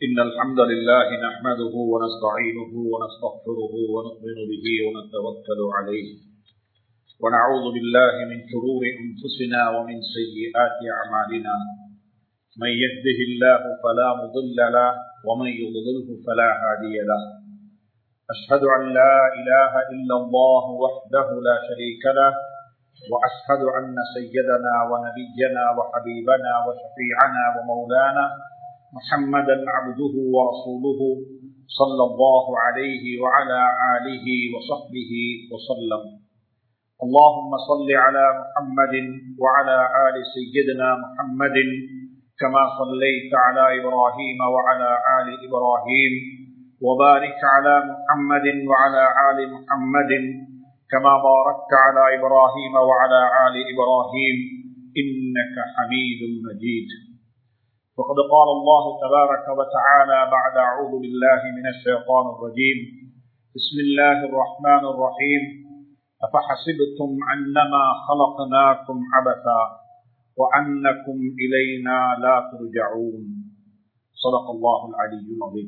إن الحمد لله نحمده ونستعينه ونستغفره ونؤمن به ونتوكل عليه ونعوذ بالله من شرور أنفسنا ومن سيئات أعمالنا من يهده الله فلا مضل له ومن يضلله فلا هادي له أشهد أن لا إله إلا الله وحده لا شريك له وأشهد أن سيدنا ونبينا وحبيبنا وشفيعنا ومولانا محمدا عبده ورسوله صلى الله عليه وعلى آله وصحبه وسلم اللهم صل على محمد وعلى آل سيدنا محمد كما صليت على إبراهيم وعلى آل إبراهيم وبارك على محمد وعلى آل محمد كما باركت على إبراهيم وعلى آل إبراهيم إنك حميد مجيد وقد قال الله تبارك وتعالى بعد أعوذ بالله من الشيطان الرجيم بسم الله الرحمن الرحيم أفحسبتم أنما خلقناكم عبثا وأنكم إلينا لا ترجعون صدق الله العلي العظيم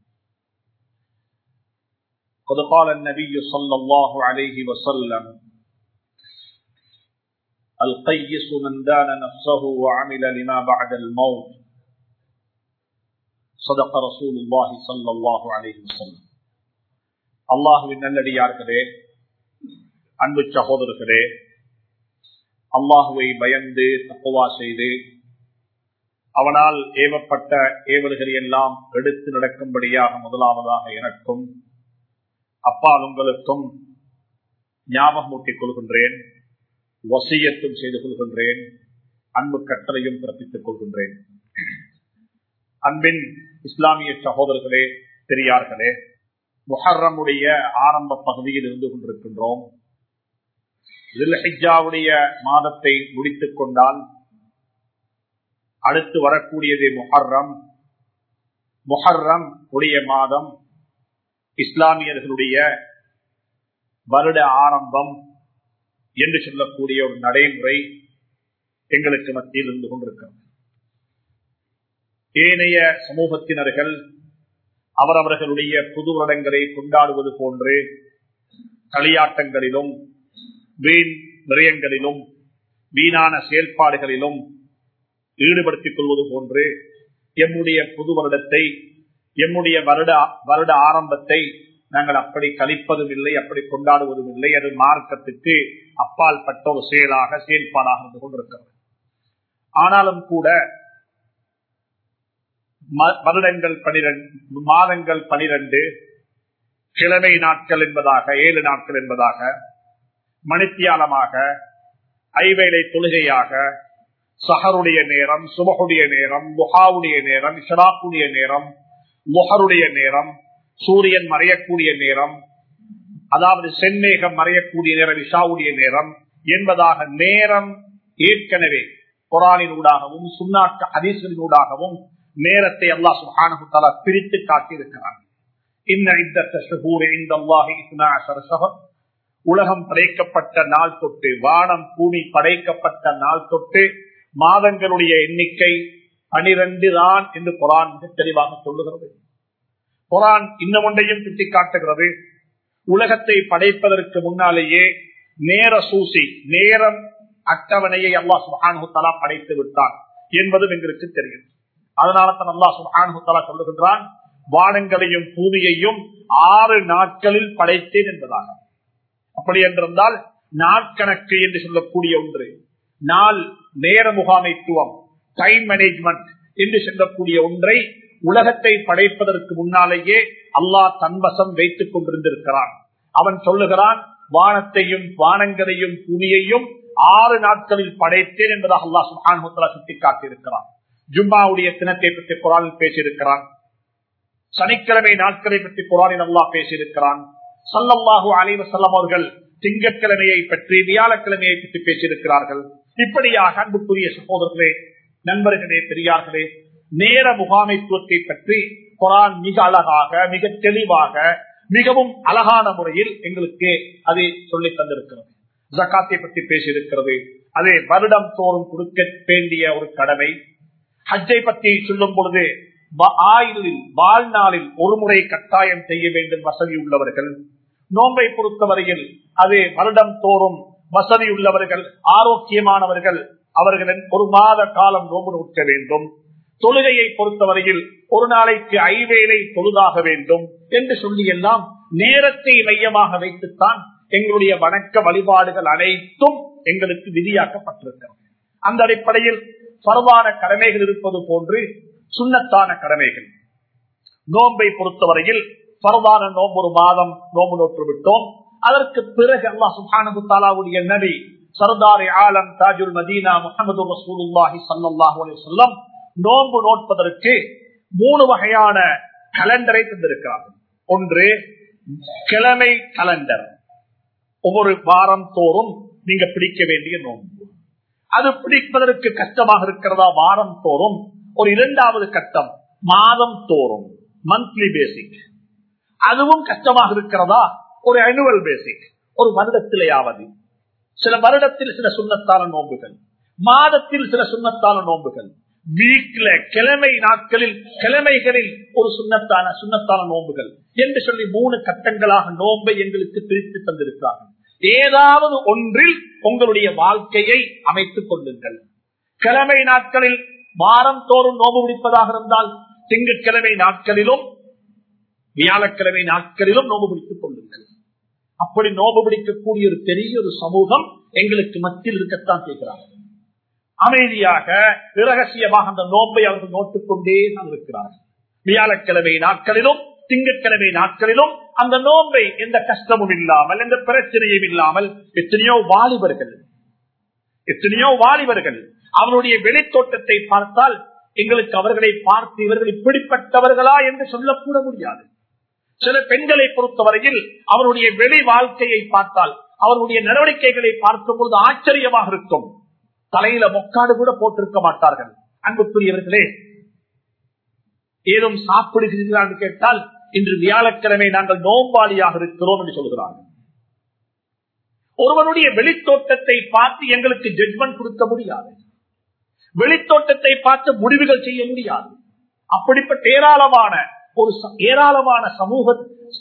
قد قال النبي صلى الله عليه وسلم القيس من دان نفسه وعمل لما بعد الموت صدق رسول الله صلى الله عليه وسلم அல்லாஹுவின் நல்லடியார்களே அன்பு சகோதரர்களே அல்லாஹுவை பயந்து தப்புவா செய்து அவனால் ஏவப்பட்ட ஏவல்களை எல்லாம் எடுத்து நடக்கும்படியாக முதலாவதாக எனக்கும் அப்பால் உங்களுக்கும் ஞாபகமூட்டிக் கொள்கின்றேன் வசியத்தும் செய்து கொள்கின்றேன் அன்பு கட்டளையும் பிறப்பித்துக் கொள்கின்றேன் அன்பின் இஸ்லாமிய சகோதரர்களே பெரியார்களே முஹர்ரமுடைய ஆரம்ப பகுதியில் இருந்து கொண்டிருக்கின்றோம் ஹிஜாவுடைய மாதத்தை முடித்துக் கொண்டால் அடுத்து வரக்கூடியது முஹர்ரம் முஹர்ரம் உடைய மாதம் இஸ்லாமியர்களுடைய வருட ஆரம்பம் என்று சொல்லக்கூடிய ஒரு நடைமுறை எங்களுக்கு மத்தியில் இருந்து கொண்டிருக்கிறது ஏனைய சமூகத்தினர்கள் அவரவர்களுடைய புது வருடங்களை கொண்டாடுவது போன்று களியாட்டங்களிலும் வீண் விரயங்களிலும் வீணான செயல்பாடுகளிலும் ஈடுபடுத்திக் கொள்வது போன்று எம்முடைய புது வருடத்தை எம்முடைய வருட வருட ஆரம்பத்தை நாங்கள் அப்படி கழிப்பதும் இல்லை அப்படி கொண்டாடுவதும் இல்லை அது மார்க்கத்துக்கு அப்பால் பட்ட ஒரு செயலாக செயல்பாடாக இருந்து கொண்டிருக்கிறது ஆனாலும் கூட வருடங்கள் பனிரெண்டு மாதங்கள் பனிரெண்டு கிழமை நாட்கள் என்பதாக ஏழு நாட்கள் என்பதாக மணித்தியாலமாக ஐவேளை தொழுகையாக சஹருடைய நேரம் சுபகுடைய நேரம் முகாவுடைய நேரம் இஷராக்குடைய நேரம் முகருடைய நேரம் சூரியன் மறையக்கூடிய நேரம் அதாவது செம்மேகம் மறையக்கூடிய நேரம் இஷாவுடைய நேரம் என்பதாக நேரம் ஏற்கனவே குரானின் ஊடாகவும் சுண்ணாட்டு ஹதீசலின் ஊடாகவும் நேரத்தை அல்லா சுஹானு பிரித்து காட்டியிருக்கிறான் உலகம் படைக்கப்பட்ட நாள் தொட்டு வானம் பூமி படைக்கப்பட்ட நாள் தொட்டு மாதங்களுடைய எண்ணிக்கை பனிரெண்டு தான் என்று குரான் மிக தெளிவாக சொல்லுகிறது குரான் இன்னும் ஒன்றையும் சுட்டி காட்டுகிறது உலகத்தை படைப்பதற்கு முன்னாலேயே நேர சூசி நேரம் அட்டவணையை அல்லா சுபானுத்தலா படைத்து விட்டான் என்பதும் எங்களுக்கு தெரியும் அதனால தான் அல்லா சுபானுத்தலா சொல்லுகின்றான் வானங்களையும் பூமியையும் ஆறு நாட்களில் படைத்தேன் என்பதாக அப்படி என்றிருந்தால் நாட்கணக்கு என்று சொல்லக்கூடிய ஒன்று நாள் நேர முகாமைத்துவம் டைம் மேனேஜ்மெண்ட் என்று சொல்லக்கூடிய ஒன்றை உலகத்தை படைப்பதற்கு முன்னாலேயே அல்லாஹ் தன்வசம் வைத்துக் கொண்டிருந்திருக்கிறான் அவன் சொல்லுகிறான் வானத்தையும் வானங்களையும் பூமியையும் ஆறு நாட்களில் படைத்தேன் என்பதாக அல்லா சுஹான் சுட்டி காட்டியிருக்கிறான் ஜும்மாவுடைய தினத்தை பற்றி குரானில் பேசியிருக்கிறான் சனிக்கிழமை நாட்களை பற்றி குரானில் அல்லா பேசியிருக்கிறான் சல்லல்லாஹு அலைவ செல்லம் அவர்கள் திங்கட்கிழமையை பற்றி வியாழக்கிழமையை பற்றி பேசியிருக்கிறார்கள் இப்படியாக அன்புக்குரிய சகோதரர்களே நண்பர்களே பெரியார்களே நேர முகாமைத்துவத்தை பற்றி குரான் மிக அழகாக மிக தெளிவாக மிகவும் அழகான முறையில் எங்களுக்கு அதை சொல்லி தந்திருக்கிறது ஜக்காத்தை பற்றி பேசியிருக்கிறது அதை வருடம் தோறும் கொடுக்க வேண்டிய ஒரு கடமை ஹஜ்ஜை பற்றி சொல்லும் பொழுது ஆயுளில் வாழ்நாளில் ஒரு முறை கட்டாயம் செய்ய வேண்டும் வசதி உள்ளவர்கள் நோன்பை பொறுத்தவரையில் அது வருடம் தோறும் வசதி உள்ளவர்கள் ஆரோக்கியமானவர்கள் அவர்களின் ஒரு மாத காலம் நோம்பு நோக்க வேண்டும் தொழுகையை பொறுத்தவரையில் ஒரு நாளைக்கு ஐவேளை தொழுதாக வேண்டும் என்று சொல்லி எல்லாம் நேரத்தை மையமாக வைத்துத்தான் எங்களுடைய வணக்க வழிபாடுகள் அனைத்தும் எங்களுக்கு விதியாக்கப்பட்டிருக்கிறது அந்த அடிப்படையில் பரவான கடமைகள் இருப்பது போன்று சுண்ணத்தான கடமைகள் நோன்பை பொறுத்தவரையில் பரவான நோம்பு ஒரு மாதம் நோம்பு நோற்று விட்டோம் அதற்கு பிறகு அல்லா சுஹானு தாலாவுடைய நபி சர்தாரி ஆலம் தாஜுல் மதீனா முகமது ரசூலுல்லாஹி சல்லாஹூ அலி சொல்லம் நோன்பு நோட்பதற்கு மூணு வகையான கலண்டரை தந்திருக்கிறார்கள் ஒன்று கிழமை கலண்டர் ஒவ்வொரு வாரம் தோறும் நீங்க பிடிக்க வேண்டிய நோன்பு அது பிடிப்பதற்கு கஷ்டமாக இருக்கிறதா வாரம் தோறும் ஒரு இரண்டாவது கட்டம் மாதம் தோறும் மந்த்லி பேசிக் அதுவும் கஷ்டமாக இருக்கிறதா ஒரு அனுவல் பேசிக் ஒரு வருடத்திலேயாவது சில வருடத்தில் சில சுண்ணத்தான நோன்புகள் மாதத்தில் சில சுண்ணத்தான நோன்புகள் வீக்ல கிழமை நாட்களில் கிழமைகளில் ஒரு சுண்ணத்தான சுண்ணத்தான நோன்புகள் என்று சொல்லி மூணு கட்டங்களாக நோன்பை எங்களுக்கு பிரித்து தந்திருக்கிறார்கள் ஏதாவது ஒன்றில் உங்களுடைய வாழ்க்கையை அமைத்துக் கொள்ளுங்கள் கிழமை நாட்களில் வாரம் தோறும் நோம்பு பிடிப்பதாக இருந்தால் திங்கட்கிழமை நாட்களிலும் வியாழக்கிழமை நாட்களிலும் நோம்பு பிடித்துக் கொள்ளுங்கள் அப்படி நோம்பு பிடிக்கக்கூடிய ஒரு பெரிய ஒரு சமூகம் எங்களுக்கு மத்தியில் இருக்கத்தான் செய்கிறார்கள் அமைதியாக இரகசியமாக அந்த நோன்பை அவர்கள் நோட்டுக் கொண்டே தான் இருக்கிறார்கள் வியாழக்கிழமை நாட்களிலும் திங்கட்கிழமை நாட்களிலும் அந்த நோன்பை எந்த கஷ்டமும் இல்லாமல் எந்த பிரச்சனையும் இல்லாமல் எத்தனையோ வாலிபர்கள் எத்தனையோ வாலிபர்கள் அவருடைய வெளித்தோட்டத்தை பார்த்தால் எங்களுக்கு அவர்களை பார்த்து இவர்கள் இப்படிப்பட்டவர்களா என்று சொல்லக்கூட முடியாது சில பெண்களை பொறுத்தவரையில் அவருடைய வெளி வாழ்க்கையை பார்த்தால் அவருடைய நடவடிக்கைகளை பார்க்கும் பொழுது ஆச்சரியமாக இருக்கும் தலையில மொக்காடு கூட போட்டிருக்க மாட்டார்கள் அன்புக்குரியவர்களே ஏதும் சாப்பிடுகிறீர்களா என்று கேட்டால் இன்று வியாழக்கிழமை நாங்கள் நோம்பாளியாக இருக்கிறோம் என்று சொல்கிறார்கள் ஒருவனுடைய வெளித்தோட்டத்தை பார்த்து எங்களுக்கு ஜட்மெண்ட் கொடுக்க முடியாது வெளித்தோட்டத்தை பார்த்து முடிவுகள் செய்ய முடியாது அப்படிப்பட்ட ஏராளமான ஒரு ஏராளமான சமூக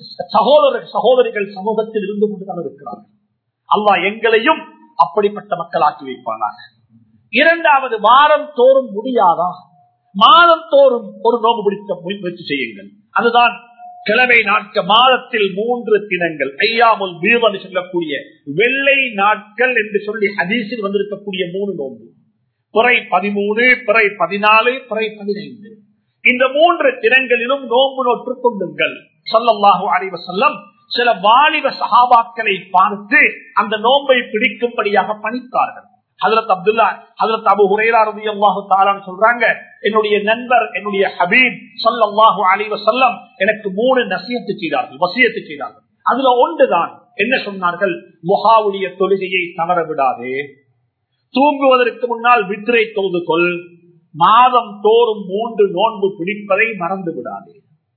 சகோதர சகோதரிகள் சமூகத்தில் இருந்து கொண்டுதான் இருக்கிறார்கள் அல்லா எங்களையும் அப்படிப்பட்ட மக்களாக்கி வைப்பானாக இரண்டாவது வாரம் தோறும் முடியாதா மாதம் தோறும் ஒரு நோம்பு பிடிக்க முயற்சி செய்யுங்கள் அதுதான் கிழமை நாட்க மாதத்தில் மூன்று தினங்கள் ஐயாமுல் வீரம் சொல்லக்கூடிய வெள்ளை நாட்கள் என்று சொல்லி ஹதீஸில் வந்திருக்கக்கூடிய மூணு நோன்பு பிறை பதிமூணு பிறை பதினாலு பிறை பதினைந்து இந்த மூன்று தினங்களிலும் நோன்பு நோற்று கொள்ளுங்கள் சொல்லல்லாஹு அறிவ செல்லம் சில வாலிப சகாபாக்களை பார்த்து அந்த நோன்பை பிடிக்கும்படியாக பணித்தார்கள் ஹதரத் அப்துல்லா ஹதரத் அபு ஹுரேரா ரவி அல்லாஹு தாலான்னு சொல்றாங்க என்னுடைய நண்பர் என்னுடைய ஹபீப் சொல்லல்லாஹு அலிவ சொல்லம் எனக்கு மூணு நசியத்து செய்தார்கள் வசியத்து செய்தார்கள் அதுல ஒன்றுதான் என்ன சொன்னார்கள் முகாவுடைய தொழுகையை தவற விடாதே தூங்குவதற்கு முன்னால் வித்திரை தொழுது கொள் மாதம் தோறும் மூன்று நோன்பு பிடிப்பதை மறந்து விடாதே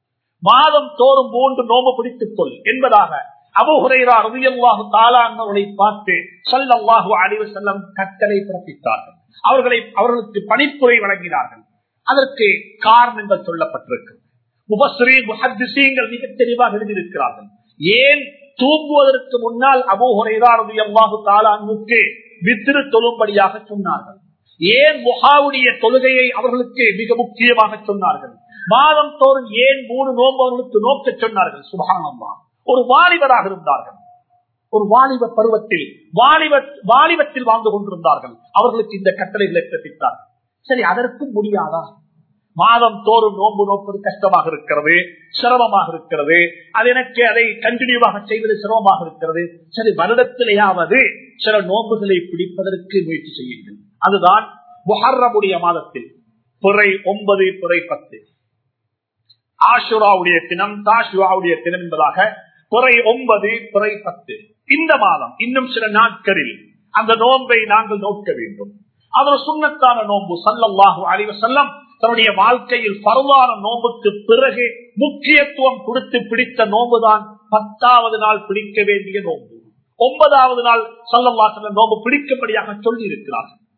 மாதம் தோறும் மூன்று நோன்பு பிடித்துக் கொள் என்பதாக அபுஹுரைரா ரவியல்லாஹு தாலாங்களை பார்த்து சல்லல்லாஹு அலிவ செல்லம் கட்டளை பிறப்பித்தார்கள் அவர்களை அவர்களுக்கு பணிப்புரை வழங்கினார்கள் அதற்கு காரணங்கள் சொல்லப்பட்டிருக்கு முபஸ்ரீ முஹத்திசீங்கள் மிக தெளிவாக எழுதியிருக்கிறார்கள் ஏன் தூங்குவதற்கு முன்னால் அபுஹுரைரா ரவியல்லாஹு தாலானுக்கு வித்திரு தொழும்படியாக சொன்னார்கள் ஏன் முகாவுடைய தொழுகையை அவர்களுக்கு மிக முக்கியமாக சொன்னார்கள் மாதம் தோறும் ஏன் மூணு நோன்பு அவர்களுக்கு நோக்க சொன்னார்கள் சுபானம்மா ஒரு வாலிபராக இருந்தார்கள் ஒரு வாலிப பருவத்தில் வாலிப வாலிபத்தில் வாழ்ந்து கொண்டிருந்தார்கள் அவர்களுக்கு இந்த கட்டளைகளை பிறப்பித்தார்கள் சரி அதற்கும் முடியாதா மாதம் தோறும் நோன்பு நோப்பது கஷ்டமாக இருக்கிறது சிரமமாக இருக்கிறது அது எனக்கு அதை கண்டினியூவாக செய்வது சிரமமாக இருக்கிறது சரி வருடத்திலேயாவது சில நோன்புகளை பிடிப்பதற்கு முயற்சி செய்யுங்கள் அதுதான் முஹர்ரமுடைய மாதத்தில் பிறை ஒன்பது பிறை பத்து ஆஷுராவுடைய தினம் தாஷுராவுடைய தினம் என்பதாக பிறை ஒன்பது பிறை பத்து இந்த மாதம் இன்னும் சில நாட்களில் அந்த நோன்பை நாங்கள் நோக்க வேண்டும் அவர் சுண்ணத்தான நோன்பு சல்லல்லாஹு அலைவ செல்லம் தன்னுடைய வாழ்க்கையில் பரவான நோம்புக்கு பிறகு முக்கியத்துவம் கொடுத்து பிடித்த நோம்புதான் பத்தாவது நாள் பிடிக்க வேண்டிய நோம்பு ஒன்பதாவது நாள் சல்லல்லா செல்லம் நோம்பு பிடிக்கும்படியாக சொல்லி இருக்கிறார்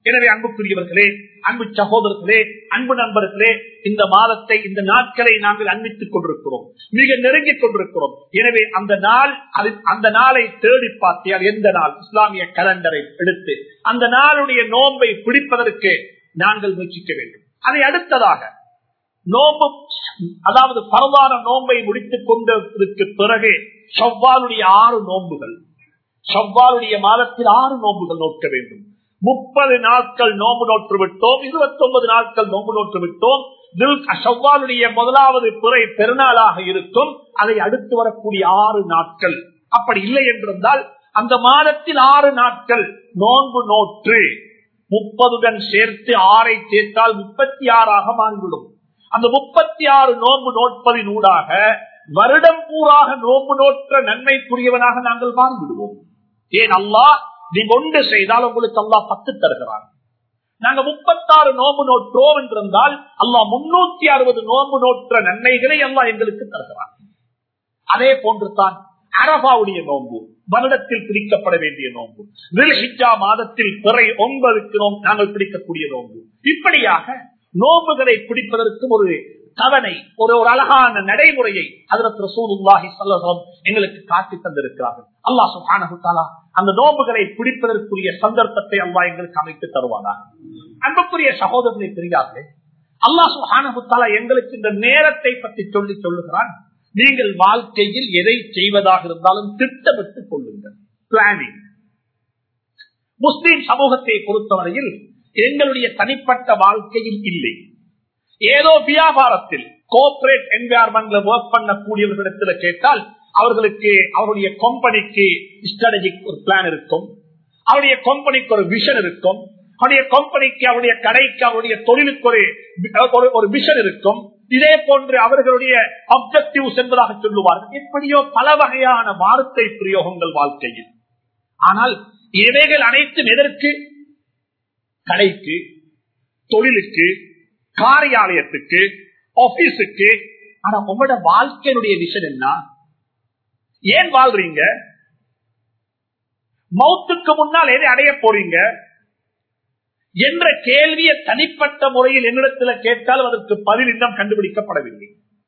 எனவே அன்புக்குரியவர்களே அன்பு சகோதரர்களே அன்பு நண்பர்களே இந்த மாதத்தை இந்த நாட்களை நாங்கள் அன்பித்துக் கொண்டிருக்கிறோம் மிக நெருங்கிக் கொண்டிருக்கிறோம் எனவே அந்த நாள் அந்த நாளை தேடி பார்த்தியால் எந்த நாள் இஸ்லாமிய கலண்டரை எடுத்து அந்த நாளுடைய நோன்பை பிடிப்பதற்கு நாங்கள் முயற்சிக்க வேண்டும் அதை அடுத்ததாக நோம்பு அதாவது பரவான நோன்பை முடித்துக் கொண்டதற்கு பிறகு செவ்வாலுடைய ஆறு நோன்புகள் செவ்வாலுடைய மாதத்தில் ஆறு நோன்புகள் நோக்க வேண்டும் முப்பது நாட்கள் நோம்பு நோற்று விட்டோம் இருபத்தி ஒன்பது நாட்கள் நோம்பு நோற்று விட்டோம் செவ்வாலுடைய முதலாவது பிறை பெருநாளாக இருக்கும் அதை அடுத்து வரக்கூடிய ஆறு நாட்கள் அப்படி இல்லை என்றிருந்தால் அந்த மாதத்தில் ஆறு நாட்கள் நோன்பு நோற்று முப்பதுடன் சேர்த்து ஆறை சேர்த்தால் முப்பத்தி ஆறாக மாறிவிடும் அந்த முப்பத்தி ஆறு நோன்பு நோட்பதின் ஊடாக வருடம் பூராக நோன்பு நோற்ற நன்மைக்குரியவனாக நாங்கள் மாறிவிடுவோம் ஏன் அல்லா நீ ஒன்று செய்தால் உங்களுக்கு அல்லா பத்து தருகிறான் நாங்க முப்பத்தாறு நோம்பு நோற்றோம் என்றிருந்தால் அல்லா முன்னூத்தி அறுபது நோம்பு நோற்ற நன்மைகளை அல்லா எங்களுக்கு தருகிறான் அதே போன்று தான் அரபாவுடைய நோன்பு வருடத்தில் பிடிக்கப்பட வேண்டிய நோன்பு நில்ஹிஜா மாதத்தில் பிறை ஒன்பதுக்கு நோம் நாங்கள் பிடிக்கக்கூடிய நோன்பு இப்படியாக நோன்புகளை பிடிப்பதற்கும் ஒரு கவனை ஒரு ஒரு அழகான நடைமுறையை அதற்கு ரசூலுல்லாஹி ஸல்லல்லாஹு எங்களுக்கு காட்டி தந்திருக்கிறார்கள் அல்லாஹ் சுப்ஹானஹு தஆலா அந்த நோன்புகளை பிடிப்பதற்குரிய சந்தர்ப்பத்தை அல்லாஹ் எங்களுக்கு அமைத்து தருவானா அன்புக்குரிய சகோதரனை தெரியாதே அல்லாஹ் சுப்ஹானஹு தஆலா எங்களுக்கு இந்த நேரத்தை பற்றி சொல்லி சொல்லுகிறான் நீங்கள் வாழ்க்கையில் எதை செய்வதாக இருந்தாலும் திட்டமிட்டுக் கொள்ளுங்கள் பிளானிங் முஸ்லிம் சமூகத்தை பொறுத்தவரையில் எங்களுடைய தனிப்பட்ட வாழ்க்கையில் இல்லை ஏதோ வியாபாரத்தில் கோஆபரேட் என்வாயர்மெண்ட்ல ஒர்க் பண்ணக்கூடியவர்களிடத்தில் கேட்டால் அவர்களுக்கு அவருடைய கம்பெனிக்கு ஸ்ட்ராட்டஜிக் ஒரு பிளான் இருக்கும் அவருடைய கம்பெனிக்கு ஒரு விஷன் இருக்கும் அவருடைய கம்பெனிக்கு அவருடைய கடைக்கு அவருடைய தொழிலுக்கு ஒரு ஒரு விஷன் இருக்கும் இதே போன்று அவர்களுடைய அப்செக்டிவ்ஸ் என்பதாக சொல்லுவார்கள் எப்படியோ பல வகையான வார்த்தை பிரயோகங்கள் வாழ்க்கையில் ஆனால் இவைகள் அனைத்தும் எதற்கு கடைக்கு தொழிலுக்கு காரியாலயத்துக்கு ஆபீஸுக்கு ஆனா உங்களோட வாழ்க்கையினுடைய விஷயம் என்ன ஏன் வாழ்றீங்க மௌத்துக்கு முன்னால் எதை அடைய போறீங்க என்ற கேள்வியை தனிப்பட்ட முறையில் என்னிடத்தில் கேட்டால் அதற்கு பதில் இன்னும் கண்டுபிடிக்கப்படவில்லை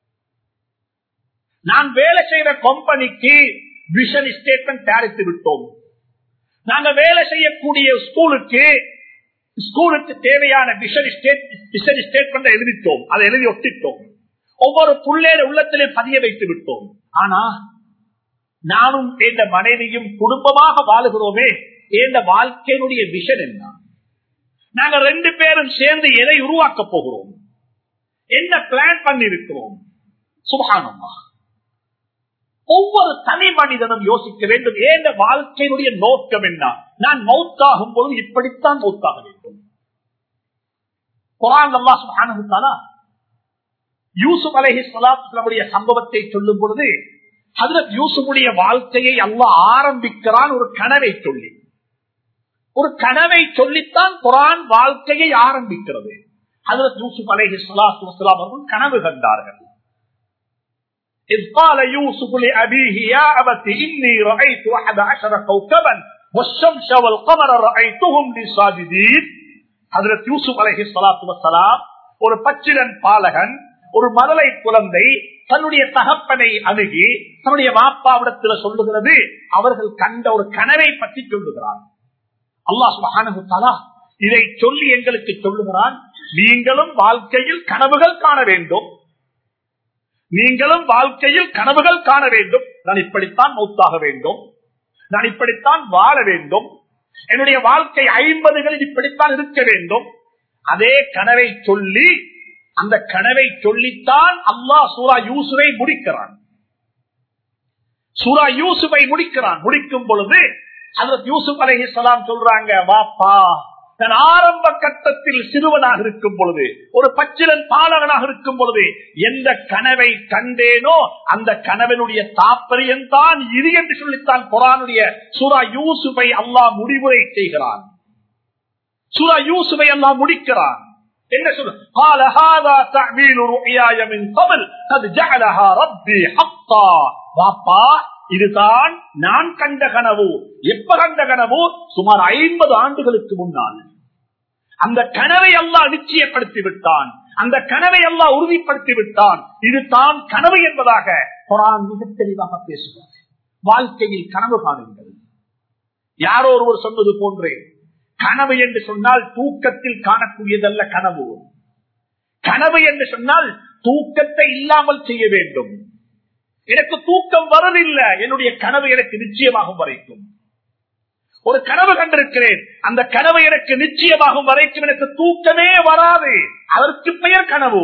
நான் வேலை செய்யற கம்பெனிக்கு விஷன் ஸ்டேட்மெண்ட் தயாரித்து விட்டோம் நாங்க வேலை செய்யக்கூடிய ஸ்கூலுக்கு ஸ்கூலுக்கு தேவையான விஷன் விஷன் ஸ்டேட்மெண்ட் எழுதிட்டோம் அதை எழுதி ஒட்டிட்டோம் ஒவ்வொரு புள்ளேட உள்ளத்திலே பதிய வைத்து விட்டோம் ஆனா நானும் எந்த மனைவியும் குடும்பமாக வாழுகிறோமே எந்த வாழ்க்கையினுடைய விஷன் என்ன நாங்க ரெண்டு பேரும் சேர்ந்து எதை உருவாக்க போகிறோம் என்ன பிளான் பண்ணி இருக்கிறோம் சுபானம்மா ஒவ்வொரு தனி மனிதனும் யோசிக்க வேண்டும் ஏந்த வாழ்க்கையினுடைய நோக்கம் என்ன நான் மௌத்தாகும் போது இப்படித்தான் மௌத்தாக வேண்டும் குரான் அல்லா சுபானுத்தானா யூசுப் அலஹி சலாத்துடைய சம்பவத்தை சொல்லும் பொழுது ஹதரத் யூசுஃபுடைய வாழ்க்கையை அல்லா ஆரம்பிக்கிறான் ஒரு கனவை சொல்லி ஒரு கனவை சொல்லித்தான் குரான் வாழ்க்கையை ஆரம்பிக்கிறது ஹதரத் யூசுப் அலஹி சலாத்து வசலாம் அவர்கள் கனவு கண்டார்கள் إذ قال يوسف لأبيه يا أبت إني رأيت أحد عشر كوكبا والشمس والقمر رأيتهم لي ساجدين ஹதரத் யூசுப் அலஹி சலாத்து வசலாம் ஒரு பச்சிலன் பாலகன் ஒரு மதலை குழந்தை தன்னுடைய தகப்பனை அணுகி தன்னுடைய மாப்பாவிடத்தில் சொல்லுகிறது அவர்கள் கண்ட ஒரு கனவை பற்றி சொல்லுகிறான் அல்லாஹ் சுபஹானஹு இதை சொல்லி எங்களுக்கு சொல்லுகிறான் நீங்களும் வாழ்க்கையில் கனவுகள் காண வேண்டும் நீங்களும் வாழ்க்கையில் கனவுகள் காண வேண்டும் நான் இப்படித்தான் மௌத்தாக வேண்டும் நான் இப்படித்தான் வாழ வேண்டும் என்னுடைய வாழ்க்கை ஐம்பதுகளில் இப்படித்தான் இருக்க வேண்டும் அதே கனவை சொல்லி அந்த கனவை சொல்லித்தான் அல்லாஹ் சூரா யூசுவை முடிக்கிறான் சூரா யூசுவை முடிக்கிறான் முடிக்கும் பொழுது அதற்கு யூசுப் அலஹி சலாம் சொல்றாங்க வாப்பா தன் ஆரம்ப கட்டத்தில் சிறுவனாக இருக்கும் பொழுது ஒரு பச்சிலன் பாலகனாக இருக்கும் பொழுது எந்த கனவை கண்டேனோ அந்த கனவனுடைய தாற்பயம் தான் இது என்று சொல்லித்தான் குரானுடைய சூரா யூசுவை அல்லாஹ் முடிவுரை செய்கிறான் சூரா யூசுவை அல்லாஹ் முடிக்கிறான் என்ன சொல்ல قال هذا تعبير رؤياي من قبل قد جعلها ربي حقا வாப்பா இதுதான் நான் கண்ட கனவு எப்ப கண்ட கனவு சுமார் ஐம்பது ஆண்டுகளுக்கு முன்னால் அந்த கனவை அல்லாஹ் நிச்சயப்படுத்தி விட்டான் அந்த கனவை அல்லாஹ் உறுதிப்படுத்தி விட்டான் இது தான் கனவு என்பதாக குரான் மிக தெளிவாக பேசுகிறார் வாழ்க்கையில் கனவு காணுங்கள் யாரோ ஒருவர் சொன்னது போன்றே கனவு என்று சொன்னால் தூக்கத்தில் காணக்கூடியதல்ல கனவு கனவு என்று சொன்னால் தூக்கத்தை இல்லாமல் செய்ய வேண்டும் எனக்கு தூக்கம் வரவில்லை என்னுடைய கனவு எனக்கு நிச்சயமாகும் வரைக்கும் ஒரு கனவு கண்டிருக்கிறேன் அந்த கனவு எனக்கு நிச்சயமாகும் வரைக்கும் எனக்கு தூக்கமே வராது அதற்கு பெயர் கனவு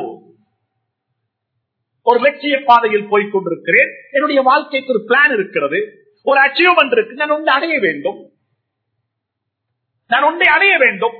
ஒரு லட்சிய பாதையில் போய் கொண்டிருக்கிறேன் என்னுடைய வாழ்க்கைக்கு ஒரு பிளான் இருக்கிறது ஒரு அச்சீவ்மெண்ட் இருக்கு நான் ஒன்று அடைய வேண்டும் நான் ஒன்றை அடைய வேண்டும்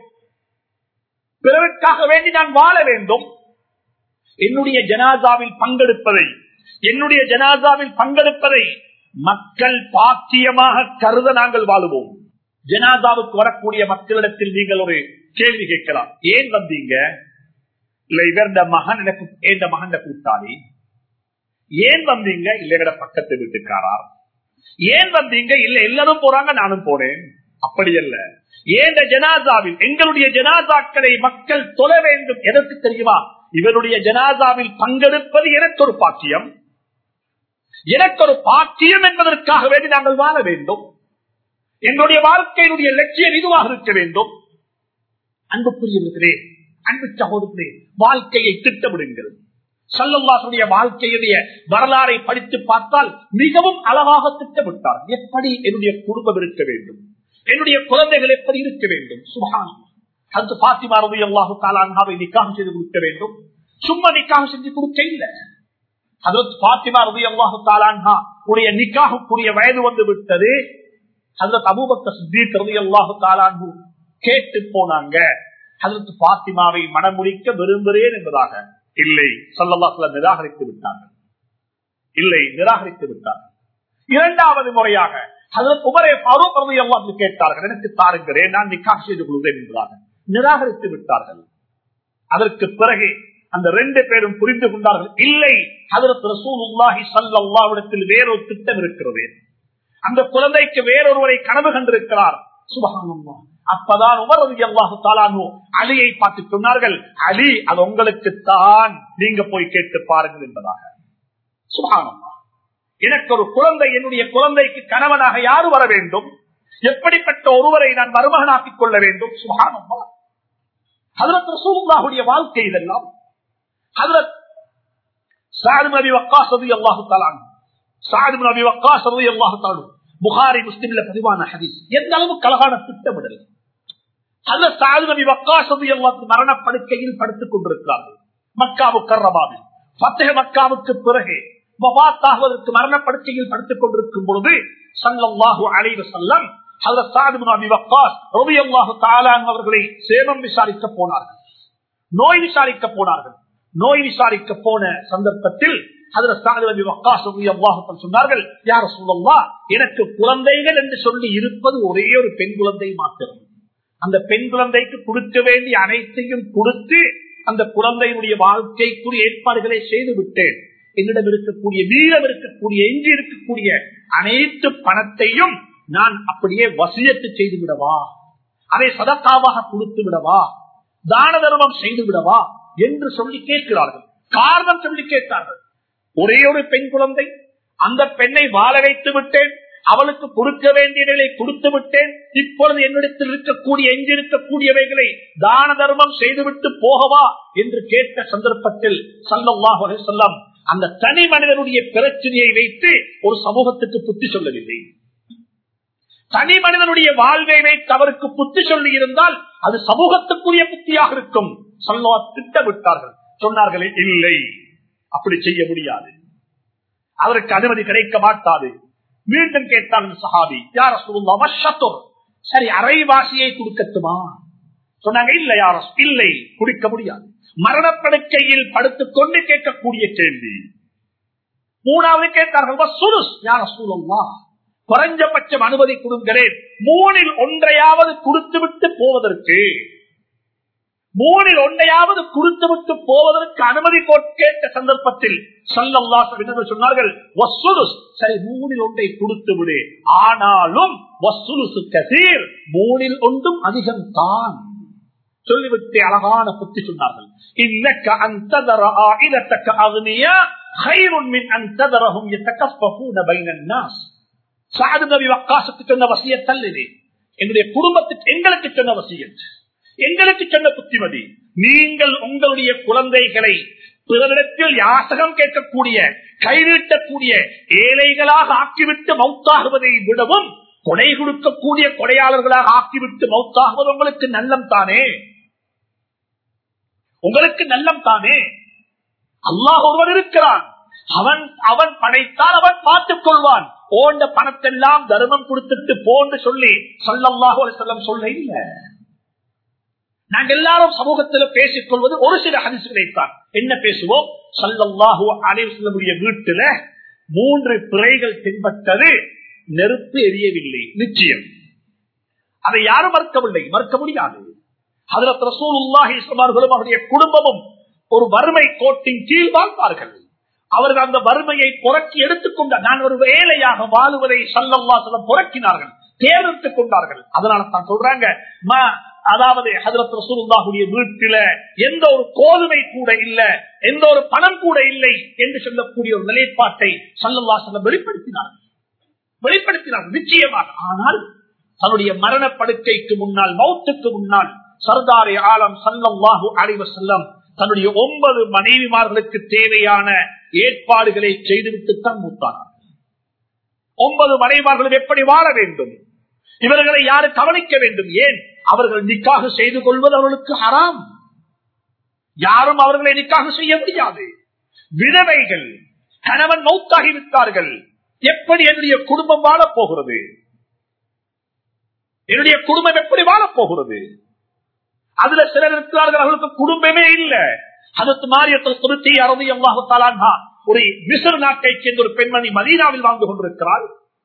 பிறருக்காக வேண்டி நான் வாழ வேண்டும் என்னுடைய ஜனாதாவில் பங்கெடுப்பதை என்னுடைய ஜனாதாவில் பங்கெடுப்பதை மக்கள் பாக்கியமாக கருத நாங்கள் வாழுவோம் ஜனாதாவுக்கு வரக்கூடிய மக்களிடத்தில் நீங்கள் ஒரு கேள்வி கேட்கலாம் ஏன் வந்தீங்க இல்ல இவருடைய மகன் எனக்கு எந்த மகன் கூட்டாளி ஏன் வந்தீங்க இல்ல எங்கட பக்கத்து வீட்டுக்காரார் ஏன் வந்தீங்க இல்ல எல்லாரும் போறாங்க நானும் போனேன் அப்படி அல்ல ஏந்த ஜனாதாவில் எங்களுடைய ஜனாதாக்களை மக்கள் தொழ வேண்டும் எதற்கு தெரியுமா இவருடைய ஜனாதாவில் பங்கெடுப்பது எனக்கு ஒரு பாக்கியம் எனக்கு ஒரு பாக்கியம் என்பதற்காக வேண்டி நாங்கள் வாழ வேண்டும் எங்களுடைய வாழ்க்கையினுடைய லட்சியம் இதுவாக இருக்க வேண்டும் அன்புக்குரியவர்களே அன்பு சகோதரர்களே வாழ்க்கையை திட்டமிடுங்கள் சல்லல்லாசுடைய வாழ்க்கையுடைய வரலாறை படித்து பார்த்தால் மிகவும் அழகாக திட்டமிட்டார் எப்படி என்னுடைய குடும்பம் இருக்க வேண்டும் என்னுடைய குழந்தைகள் எப்படி இருக்க வேண்டும் சுபான் அது பாத்திமா ரவி அல்லாஹு தாலான்காவை நிக்காக செய்து கொடுக்க வேண்டும் சும்மா நிக்காக செஞ்சு கொடுக்க இல்லை அதற்கு பாத்திமா ரவி அல்லாஹு தாலான்கா உடைய நிக்காகக்கூடிய வயது வந்து விட்டது அதற்கு அபூபக்க சித்தீக் ரவி அல்லாஹு தாலான்கு கேட்டு போனாங்க அதற்கு பாத்திமாவை மனமுடிக்க விரும்புகிறேன் என்பதாக இல்லை சொல்லல்லாத்துல நிராகரித்து விட்டார்கள் இல்லை நிராகரித்து விட்டார்கள் இரண்டாவது முறையாக அதற்கு உமரே பாரூக் ரவி அல்லாஹு கேட்டார்கள் எனக்கு தாருங்கிறேன் நான் நிக்காக செய்து கொள்வேன் என்பதாக நிராகரித்து விட்டார்கள் அதற்கு பிறகு அந்த ரெண்டு பேரும் புரிந்து கொண்டார்கள் இல்லை அதற்கு ரசூலுல்லாஹி சல்லாவிடத்தில் வேறொரு திட்டம் இருக்கிறது அந்த குழந்தைக்கு வேறொருவரை கனவு கண்டிருக்கிறார் சுபகானம்மா அப்பதான் உமர் ரவி அல்லாஹு தாலானு அலியை பார்த்து சொன்னார்கள் அலி அது உங்களுக்கு தான் நீங்க போய் கேட்டு பாருங்கள் என்பதாக சுபகானம்மா எனக்கு ஒரு குழந்தை என்னுடைய குழந்தைக்கு கணவனாக யாரு வர வேண்டும் எப்படிப்பட்ட ஒருவரை நான் மருமகனாக்கிக் கொள்ள வேண்டும் சுபகானம்மா அதற்கு ரசூலுல்லாஹுடைய வாழ்க்கை இதெல்லாம் ஹதரத் சாது நபி வக்காஸ் ரதி அல்லாஹு தலான் சாது நபி வக்காஸ் ரதி அல்லாஹு தாலு புகாரி முஸ்லிம்ல பதிவான ஹதீஸ் எந்த அளவுக்கு அழகான திட்டமிடல் ஹதரத் சாது நபி வக்காஸ் ரதி அல்லாஹு மரணப்படுக்கையில் படுத்துக் கொண்டிருக்கிறார்கள் மக்காவு கர்ரபாவில் பத்தக மக்காவுக்கு பிறகு வபாத்தாகுவதற்கு மரணப்படுக்கையில் படுத்துக் கொண்டிருக்கும் பொழுது சல்லாஹூ அலைவ செல்லம் அவர்களை சேமம் விசாரிக்க போனார்கள் நோய் விசாரிக்க போனார்கள் நோய் விசாரிக்க போன சந்தர்ப்பத்தில் சொன்னார்கள் யார சொல்லா எனக்கு குழந்தைகள் என்று சொல்லி இருப்பது ஒரே ஒரு பெண் குழந்தை மாத்திரம் அந்த பெண் குழந்தைக்கு கொடுக்க வேண்டிய அனைத்தையும் கொடுத்து அந்த குழந்தையினுடைய வாழ்க்கைக்குரிய ஏற்பாடுகளை செய்து விட்டேன் என்னிடம் இருக்கக்கூடிய மீதம் இருக்கக்கூடிய எஞ்சி இருக்கக்கூடிய அனைத்து பணத்தையும் நான் அப்படியே வசியத்து செய்து விடவா அதை சதக்காவாக கொடுத்து விடவா தான தர்மம் செய்து விடவா என்று சொல்லி கேட்கிறார்கள் காரணம் சொல்லி கேட்டார்கள் ஒரே ஒரு பெண் குழந்தை அந்த பெண்ணை வாழ வைத்து விட்டேன் அவளுக்கு கொடுக்க வேண்டியவைகளை கொடுத்து விட்டேன் இப்பொழுது என்னிடத்தில் இருக்கக்கூடிய எஞ்சிருக்கக்கூடியவைகளை தான தர்மம் செய்துவிட்டு போகவா என்று கேட்ட சந்தர்ப்பத்தில் சல்லாஹ் சொல்லம் அந்த தனி மனிதனுடைய பிரச்சனையை வைத்து ஒரு சமூகத்துக்கு புத்தி சொல்லவில்லை தனி மனிதனுடைய வாழ்வை வைத்து அவருக்கு புத்தி சொல்லி இருந்தால் அது சமூகத்துக்குரிய புத்தியாக இருக்கும் சொல்லவா திட்டமிட்டார்கள் சொன்னார்களே இல்லை அப்படி செய்ய முடியாது அதற்கு அனுமதி கிடைக்க மாட்டாது மீண்டும் கேட்டால் சஹாபி யார சொல்லுங்க சரி அரைவாசியை கொடுக்கட்டுமா சொன்னாங்க இல்ல யார இல்லை குடிக்க முடியாது மரணப்படுக்கையில் படுத்துக் கொண்டு கேட்கக்கூடிய கேள்வி மூணாவது கேட்டார்கள் சுருஸ் யார சூழல்லா குறைஞ்சபட்சம் அனுமதி கொடுங்களேன் மூணில் ஒன்றையாவது கொடுத்துவிட்டு போவதற்கு மூணில் ஒன்றையாவது கொடுத்துவிட்டு போவதற்கு அனுமதி கேட்ட சந்தர்ப்பத்தில் சல்லல்லா சொன்னார்கள் சரி மூணில் ஒன்றை கொடுத்து விடு ஆனாலும் கசீர் மூணில் ஒன்றும் அதிகம் தான் சொல்லிவிட்டு அழகான புத்தி சொன்னார்கள் இன்னக்க அந்ததர ஆயிரத்தக்க அக்னியா خير من أن تذرهم يتكففون بين الناس சாது நபி வக்காசுக்கு சொன்ன வசியத்தல் இது எங்களுடைய குடும்பத்துக்கு எங்களுக்கு சொன்ன வசியத் எங்களுக்கு சொன்ன புத்திமதி நீங்கள் உங்களுடைய குழந்தைகளை பிறரிடத்தில் யாசகம் கேட்கக்கூடிய கைநீட்டக்கூடிய ஏழைகளாக ஆக்கிவிட்டு மௌத்தாகுவதை விடவும் கொடை கொடுக்கக்கூடிய கொடையாளர்களாக ஆக்கிவிட்டு மௌத்தாகுவது உங்களுக்கு நல்லம் தானே உங்களுக்கு நல்லம் தானே அல்லாஹ் ஒருவன் இருக்கிறான் அவன் அவன் படைத்தால் அவன் பார்த்துக் கொள்வான் ஓண்ட பணத்தெல்லாம் தர்மம் கொடுத்துட்டு போன்னு சொல்லி சொல்லல்லாஹோ செல்லம் சொல்ல இல்ல நாங்க எல்லாரும் சமூகத்தில் பேசிக் கொள்வது ஒரு சில ஹரிசுகளைத்தான் என்ன பேசுவோம் சல்லல்லாஹு அலைவசல்லமுடைய வீட்டுல மூன்று பிறைகள் தென்பட்டது நெருப்பு எரியவில்லை நிச்சயம் அதை யாரும் மறுக்கவில்லை மறுக்க முடியாது அதுல ரசூலுல்லாஹி அவர்களும் அவருடைய குடும்பமும் ஒரு வறுமை கோட்டின் கீழ் வாழ்ந்தார்கள் அவர்கள் அந்த வறுமையை புறக்கி எடுத்துக்கொண்ட நான் ஒரு வேலையாக வாழுவதை சல்லல்லா சொல்ல புறக்கினார்கள் தேர்ந்தெடுத்துக் கொண்டார்கள் அதனால தான் சொல்றாங்க அதாவது ஹதரத் ரசூலுல்லாஹுடைய வீட்டில எந்த ஒரு கோதுமை கூட இல்ல எந்த ஒரு பணம் கூட இல்லை என்று சொல்லக்கூடிய ஒரு நிலைப்பாட்டை சல்லல்லா சொல்ல வெளிப்படுத்தினார்கள் வெளிப்படுத்தினார்கள் நிச்சயமாக ஆனால் தன்னுடைய மரண படுக்கைக்கு முன்னால் மௌத்துக்கு முன்னால் சர்தாரி ஆலம் சல்லல்லாஹு அலைவ செல்லம் தன்னுடைய ஒன்பது மனைவிமார்களுக்கு தேவையான ஏற்பாடுகளை செய்துவிட்டுத்தான் மூத்தானார் ஒன்பது மனைவிமார்களும் எப்படி வாழ வேண்டும் இவர்களை யாரு கவனிக்க வேண்டும் ஏன் அவர்கள் நிக்காக செய்து கொள்வது அவர்களுக்கு ஹராம் யாரும் அவர்களை நிக்காக செய்ய முடியாது விதவைகள் கணவன் மௌத்தாகி விட்டார்கள் எப்படி என்னுடைய குடும்பம் வாழப் போகிறது என்னுடைய குடும்பம் எப்படி வாழப் போகிறது அதுல சிலர் இருக்கிறார்கள் அவர்களுக்கு குடும்பமே இல்ல அதற்கு மாறியத்தில் திருத்தி அறுதி அல்லாஹாலா ஒரு மிசர் நாட்டை சேர்ந்த ஒரு பெண்மணி மதீனாவில் வாழ்ந்து கொண்டிருக்கிறாள்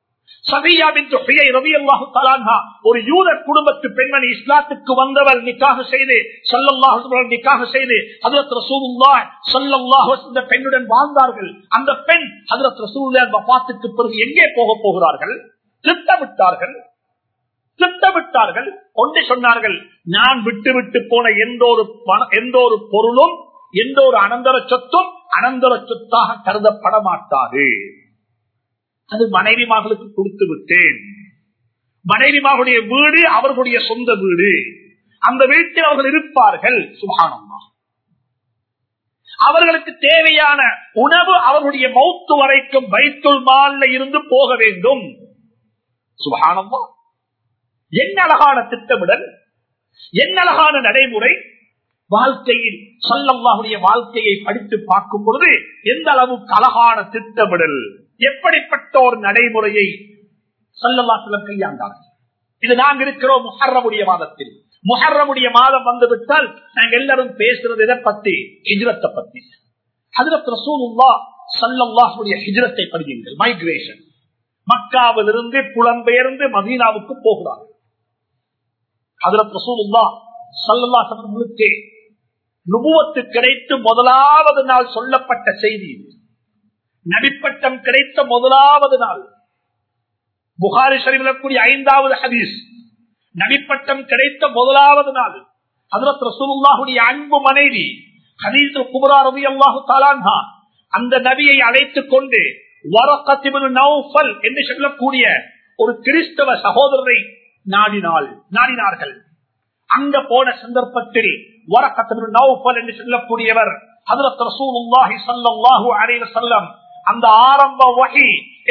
ஒரு யூத குடும்பத்து பெண்மணி இஸ்லாத்துக்கு வந்தவர் நிக்காக செய்து சல்லல்லாஹு நிக்காக செய்து ஹதரத் ரசூலுல்லா சல்லல்லாஹு இந்த பெண்ணுடன் வாழ்ந்தார்கள் அந்த பெண் ஹதரத் ரசூலுல்லா வஃபாத்துக்கு பிறகு எங்கே போக போகிறார்கள் திட்டமிட்டார்கள் திட்டமிட்டார்கள் ஒன்றை சொன்னார்கள் நான் விட்டு விட்டு போன எந்த ஒரு எந்த ஒரு பொருளும் எந்த ஒரு அனந்தர சொத்தும் அனந்தர சொத்தாக கருதப்பட மாட்டாது அது மனைவி மகளுக்கு கொடுத்து விட்டேன் மனைவி மகளுடைய வீடு அவர்களுடைய சொந்த வீடு அந்த வீட்டில் அவர்கள் இருப்பார்கள் சுகானம்மா அவர்களுக்கு தேவையான உணவு அவர்களுடைய மௌத்து வரைக்கும் வைத்துள் மால்ல இருந்து போக வேண்டும் சுகானம்மா என்ன அழகான திட்டமிடல் என்ன அழகான நடைமுறை வாழ்க்கையில் சொல்லம்மாவுடைய வாழ்க்கையை படித்து பார்க்கும் பொழுது எந்த அளவுக்கு அழகான திட்டமிடல் எப்படிப்பட்ட ஒரு நடைமுறையை சொல்லல்லாத்திலம் கையாண்டார்கள் இது நாங்க இருக்கிறோம் முஹர்ரமுடைய மாதத்தில் முஹர்ரமுடைய மாதம் வந்துவிட்டால் நாங்க எல்லாரும் பேசுறது இதை பத்தி ஹிஜ்ரத்தை பத்தி ஹஜரத் ரசூலுல்லா சல்லல்லாஹுடைய ஹிஜ்ரத்தை படியுங்கள் மைக்ரேஷன் மக்காவிலிருந்து புலம்பெயர்ந்து மதீனாவுக்கு போகிறார்கள் ஹஜரத் ரசூலுல்லா சல்லல்லா சமர்களுக்கு நுபுவத்து கிடைத்து முதலாவது நாள் சொல்லப்பட்ட செய்தி நபிப்பட்டம் கிடைத்த முதலாவது நாள் புகாரி ஷரீஃபில் ஐந்தாவது ஹதீஸ் நபிப்பட்டம் கிடைத்த முதலாவது நாள் ஹதரத் ரசூலுல்லாஹுடைய அன்பு மனைவி ஹதீஸ் குமரா ரவி அல்லாஹு தாலான்ஹா அந்த நபியை அழைத்துக் கொண்டு வரக்கத்திபு நௌஃபல் என்று சொல்லக்கூடிய ஒரு கிறிஸ்தவ சகோதரரை நாடினாள் நாடினார்கள் அங்க போன சந்தர்ப்பத்தில் வரக்கத்திபு நௌஃபல் என்று சொல்லக்கூடியவர் ஹதரத் ரசூலுல்லாஹி ஸல்லல்லாஹு அலைஹி வஸல்லம் அந்த ஆரம்ப வகை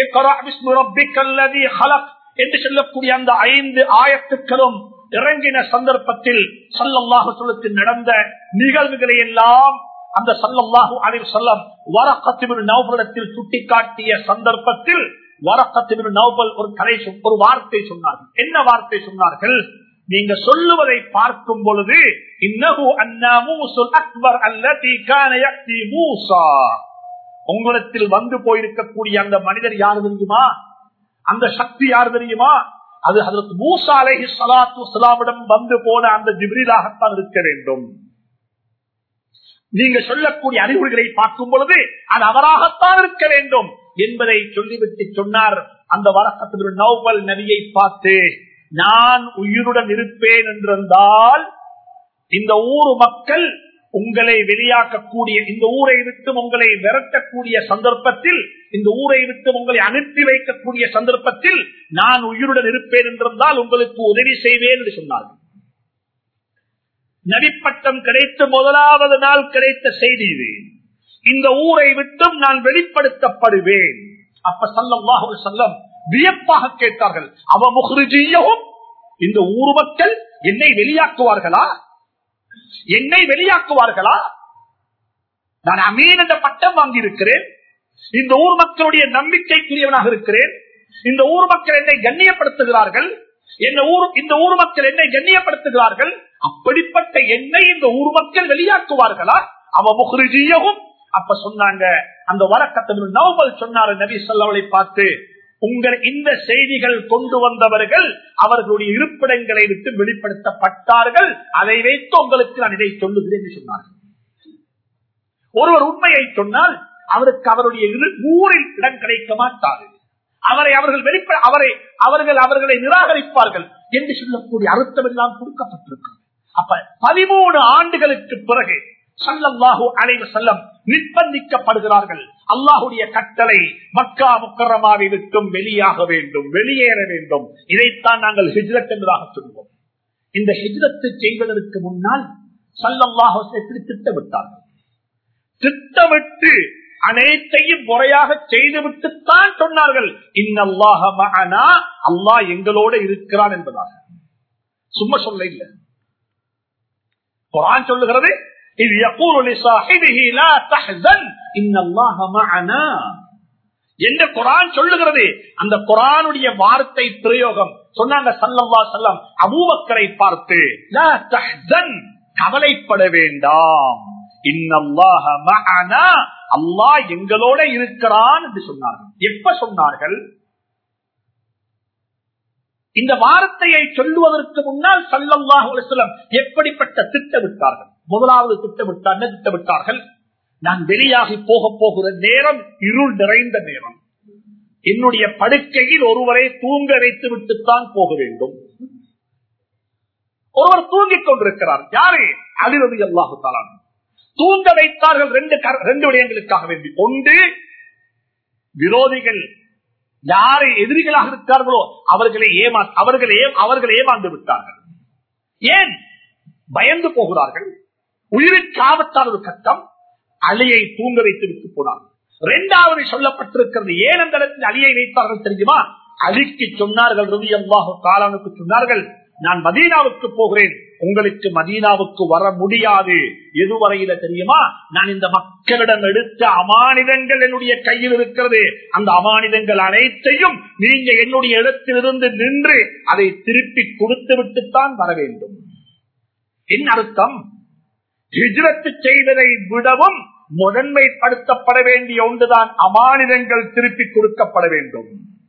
என்று சொல்லக்கூடிய அந்த ஐந்து ஆயத்துக்களும் இறங்கின சந்தர்ப்பத்தில் சல்லல்லாஹு சொல்லுக்கு நடந்த நிகழ்வுகளை எல்லாம் அந்த சல்லல்லாஹு அலைஹி சொல்லம் வரக்கத்திபின் நௌபலத்தில் சுட்டிக்காட்டிய சந்தர்ப்பத்தில் வரக்கத்திபின் நௌபல் ஒரு கலை ஒரு வார்த்தை சொன்னார்கள் என்ன வார்த்தை சொன்னார்கள் நீங்க சொல்லுவதை பார்க்கும் பொழுது இன்னகு அண்ணா மூசுல் அக்பர் அல்லதி கான யக்தி மூசா உங்களிடத்தில் வந்து போயிருக்கக்கூடிய அந்த மனிதர் யார் தெரியுமா அந்த சக்தி யார் தெரியுமா அது அதற்கு மூசா அலஹி சலாத்து சலாமிடம் வந்து போன அந்த ஜிப்ரிலாகத்தான் இருக்க வேண்டும் நீங்க சொல்லக்கூடிய அறிவுரைகளை பார்க்கும் பொழுது அது அவராகத்தான் இருக்க வேண்டும் என்பதை சொல்லிவிட்டு சொன்னார் அந்த வரக்கத்தில் நௌபல் நபியை பார்த்து நான் உயிருடன் இருப்பேன் என்றிருந்தால் இந்த ஊர் மக்கள் உங்களை வெளியாக்கக்கூடிய இந்த ஊரை விட்டு உங்களை விரட்டக்கூடிய சந்தர்ப்பத்தில் இந்த ஊரை விட்டு உங்களை அனுப்பி வைக்கக்கூடிய சந்தர்ப்பத்தில் நான் உயிருடன் இருப்பேன் என்றிருந்தால் உங்களுக்கு உதவி செய்வேன் என்று சொன்னார்கள் நடிப்பட்டம் கிடைத்த முதலாவது நாள் கிடைத்த செய்தி இது இந்த ஊரை விட்டும் நான் வெளிப்படுத்தப்படுவேன் அப்ப சல்லாஹு செல்லம் வியப்பாக கேட்டார்கள் அவ முகர்ஜியவும் இந்த ஊர் மக்கள் என்னை வெளியாக்குவார்களா என்னை வெளியாக்குவார்களா நான் அமீன் என்ற பட்டம் வாங்கியிருக்கிறேன் இந்த ஊர் மக்களுடைய நம்பிக்கைக்குரியவனாக இருக்கிறேன் இந்த ஊர் மக்கள் என்னை கண்ணியப்படுத்துகிறார்கள் இந்த ஊர் இந்த ஊர் மக்கள் என்னை கண்ணியப்படுத்துகிறார்கள் அப்படிப்பட்ட என்னை இந்த ஊர் மக்கள் வெளியாக்குவார்களா அவ முகர்ஜியவும் அப்ப சொன்னாங்க அந்த வரக்கத்தில் நவமல் சொன்னாரு நபி சொல்லவளை பார்த்து உங்கள் இந்த செய்திகள் கொண்டு வந்தவர்கள் அவர்களுடைய இருப்பிடங்களை விட்டு வெளிப்படுத்தப்பட்டார்கள் அதை வைத்து உங்களுக்கு நான் இதை சொல்லுகிறேன் என்று சொன்னார்கள் ஒருவர் உண்மையை சொன்னால் அவருக்கு அவருடைய ஊரில் இடம் கிடைக்க மாட்டாது அவரை அவர்கள் வெளிப்பட அவரை அவர்கள் அவர்களை நிராகரிப்பார்கள் என்று சொல்லக்கூடிய அர்த்தம் எல்லாம் கொடுக்கப்பட்டிருக்கு அப்ப பதிமூணு ஆண்டுகளுக்கு பிறகு சல்லல்லாஹு அலைவ செல்லம் நிர்பந்திக்கப்படுகிறார்கள் அல்லாஹுடைய கட்டளை மக்கா முக்கரமாவை விட்டும் வெளியாக வேண்டும் வெளியேற வேண்டும் இதைத்தான் நாங்கள் ஹிஜ்ரத் என்பதாக சொல்வோம் இந்த ஹிஜ்ரத்து செய்வதற்கு முன்னால் சல்லல்லாஹு எப்படி திட்டமிட்டார்கள் திட்டமிட்டு அனைத்தையும் முறையாக செய்துவிட்டுத்தான் சொன்னார்கள் இன்னல்லாஹ மகனா அல்லாஹ் எங்களோட இருக்கிறான் என்பதாக சும்மா சொல்ல இல்லை குரான் சொல்லுகிறது இது يقول لصاحبه لا تحزن ان الله معنا என்ற குரான் சொல்லுகிறது அந்த குரானுடைய வார்த்தை பிரயோகம் சொன்னாங்க சல்லல்லா செல்லம் அபூபக்கரை பார்த்து லா தஹ்சன் கவலைப்பட வேண்டாம் இன்னல்லாஹ மஅனா அல்லாஹ் எங்களோட இருக்கிறான் என்று சொன்னார்கள் எப்ப சொன்னார்கள் இந்த வார்த்தையை சொல்லுவதற்கு முன்னால் சல்லல்லாஹு அலிஸ்லம் எப்படிப்பட்ட திட்டமிட்டார்கள் முதலாவது திட்டமிட்டார் என்ன திட்டமிட்டார்கள் நான் வெளியாகி போக போகிற நேரம் இருள் நிறைந்த நேரம் என்னுடைய படுக்கையில் ஒருவரை தூங்க வைத்து விட்டுத்தான் போக வேண்டும் ஒருவர் தூங்கிக் கொண்டிருக்கிறார் யாரு அலிரதி அல்லாஹு தாலான் தூங்க வைத்தார்கள் ரெண்டு ரெண்டு விடயங்களுக்காக வேண்டி ஒன்று விரோதிகள் யாரை எதிரிகளாக இருக்கிறார்களோ அவர்களை ஏமா அவர்களை அவர்களை ஏமாந்து விட்டார்கள் ஏன் பயந்து போகிறார்கள் உயிருக்கு ஆபத்தான ஒரு கட்டம் அலியை தூங்க வைத்து விட்டு போனார்கள் இரண்டாவது சொல்லப்பட்டிருக்கிறது ஏன் அந்த இடத்தில் அலியை வைத்தார்கள் தெரியுமா அலிக்கு சொன்னார்கள் ரவி அல்லாஹு காலானுக்கு சொன்னார்கள் நான் மதீனாவுக்கு போகிறேன் உங்களுக்கு மதீனாவுக்கு வர முடியாது எதுவரையில தெரியுமா நான் இந்த மக்களிடம் எடுத்த அமானிதங்கள் என்னுடைய கையில் இருக்கிறது அந்த அமானிதங்கள் அனைத்தையும் நீங்க என்னுடைய இடத்திலிருந்து நின்று அதை திருப்பி கொடுத்து விட்டுத்தான் வர வேண்டும் என்ன அர்த்தம் ஹிஜ்ரத்து செய்வதை விடவும் முதன்மைப்படுத்தப்பட வேண்டிய ஒன்றுதான் அமானிதங்கள் திருப்பி கொடுக்கப்பட வேண்டும்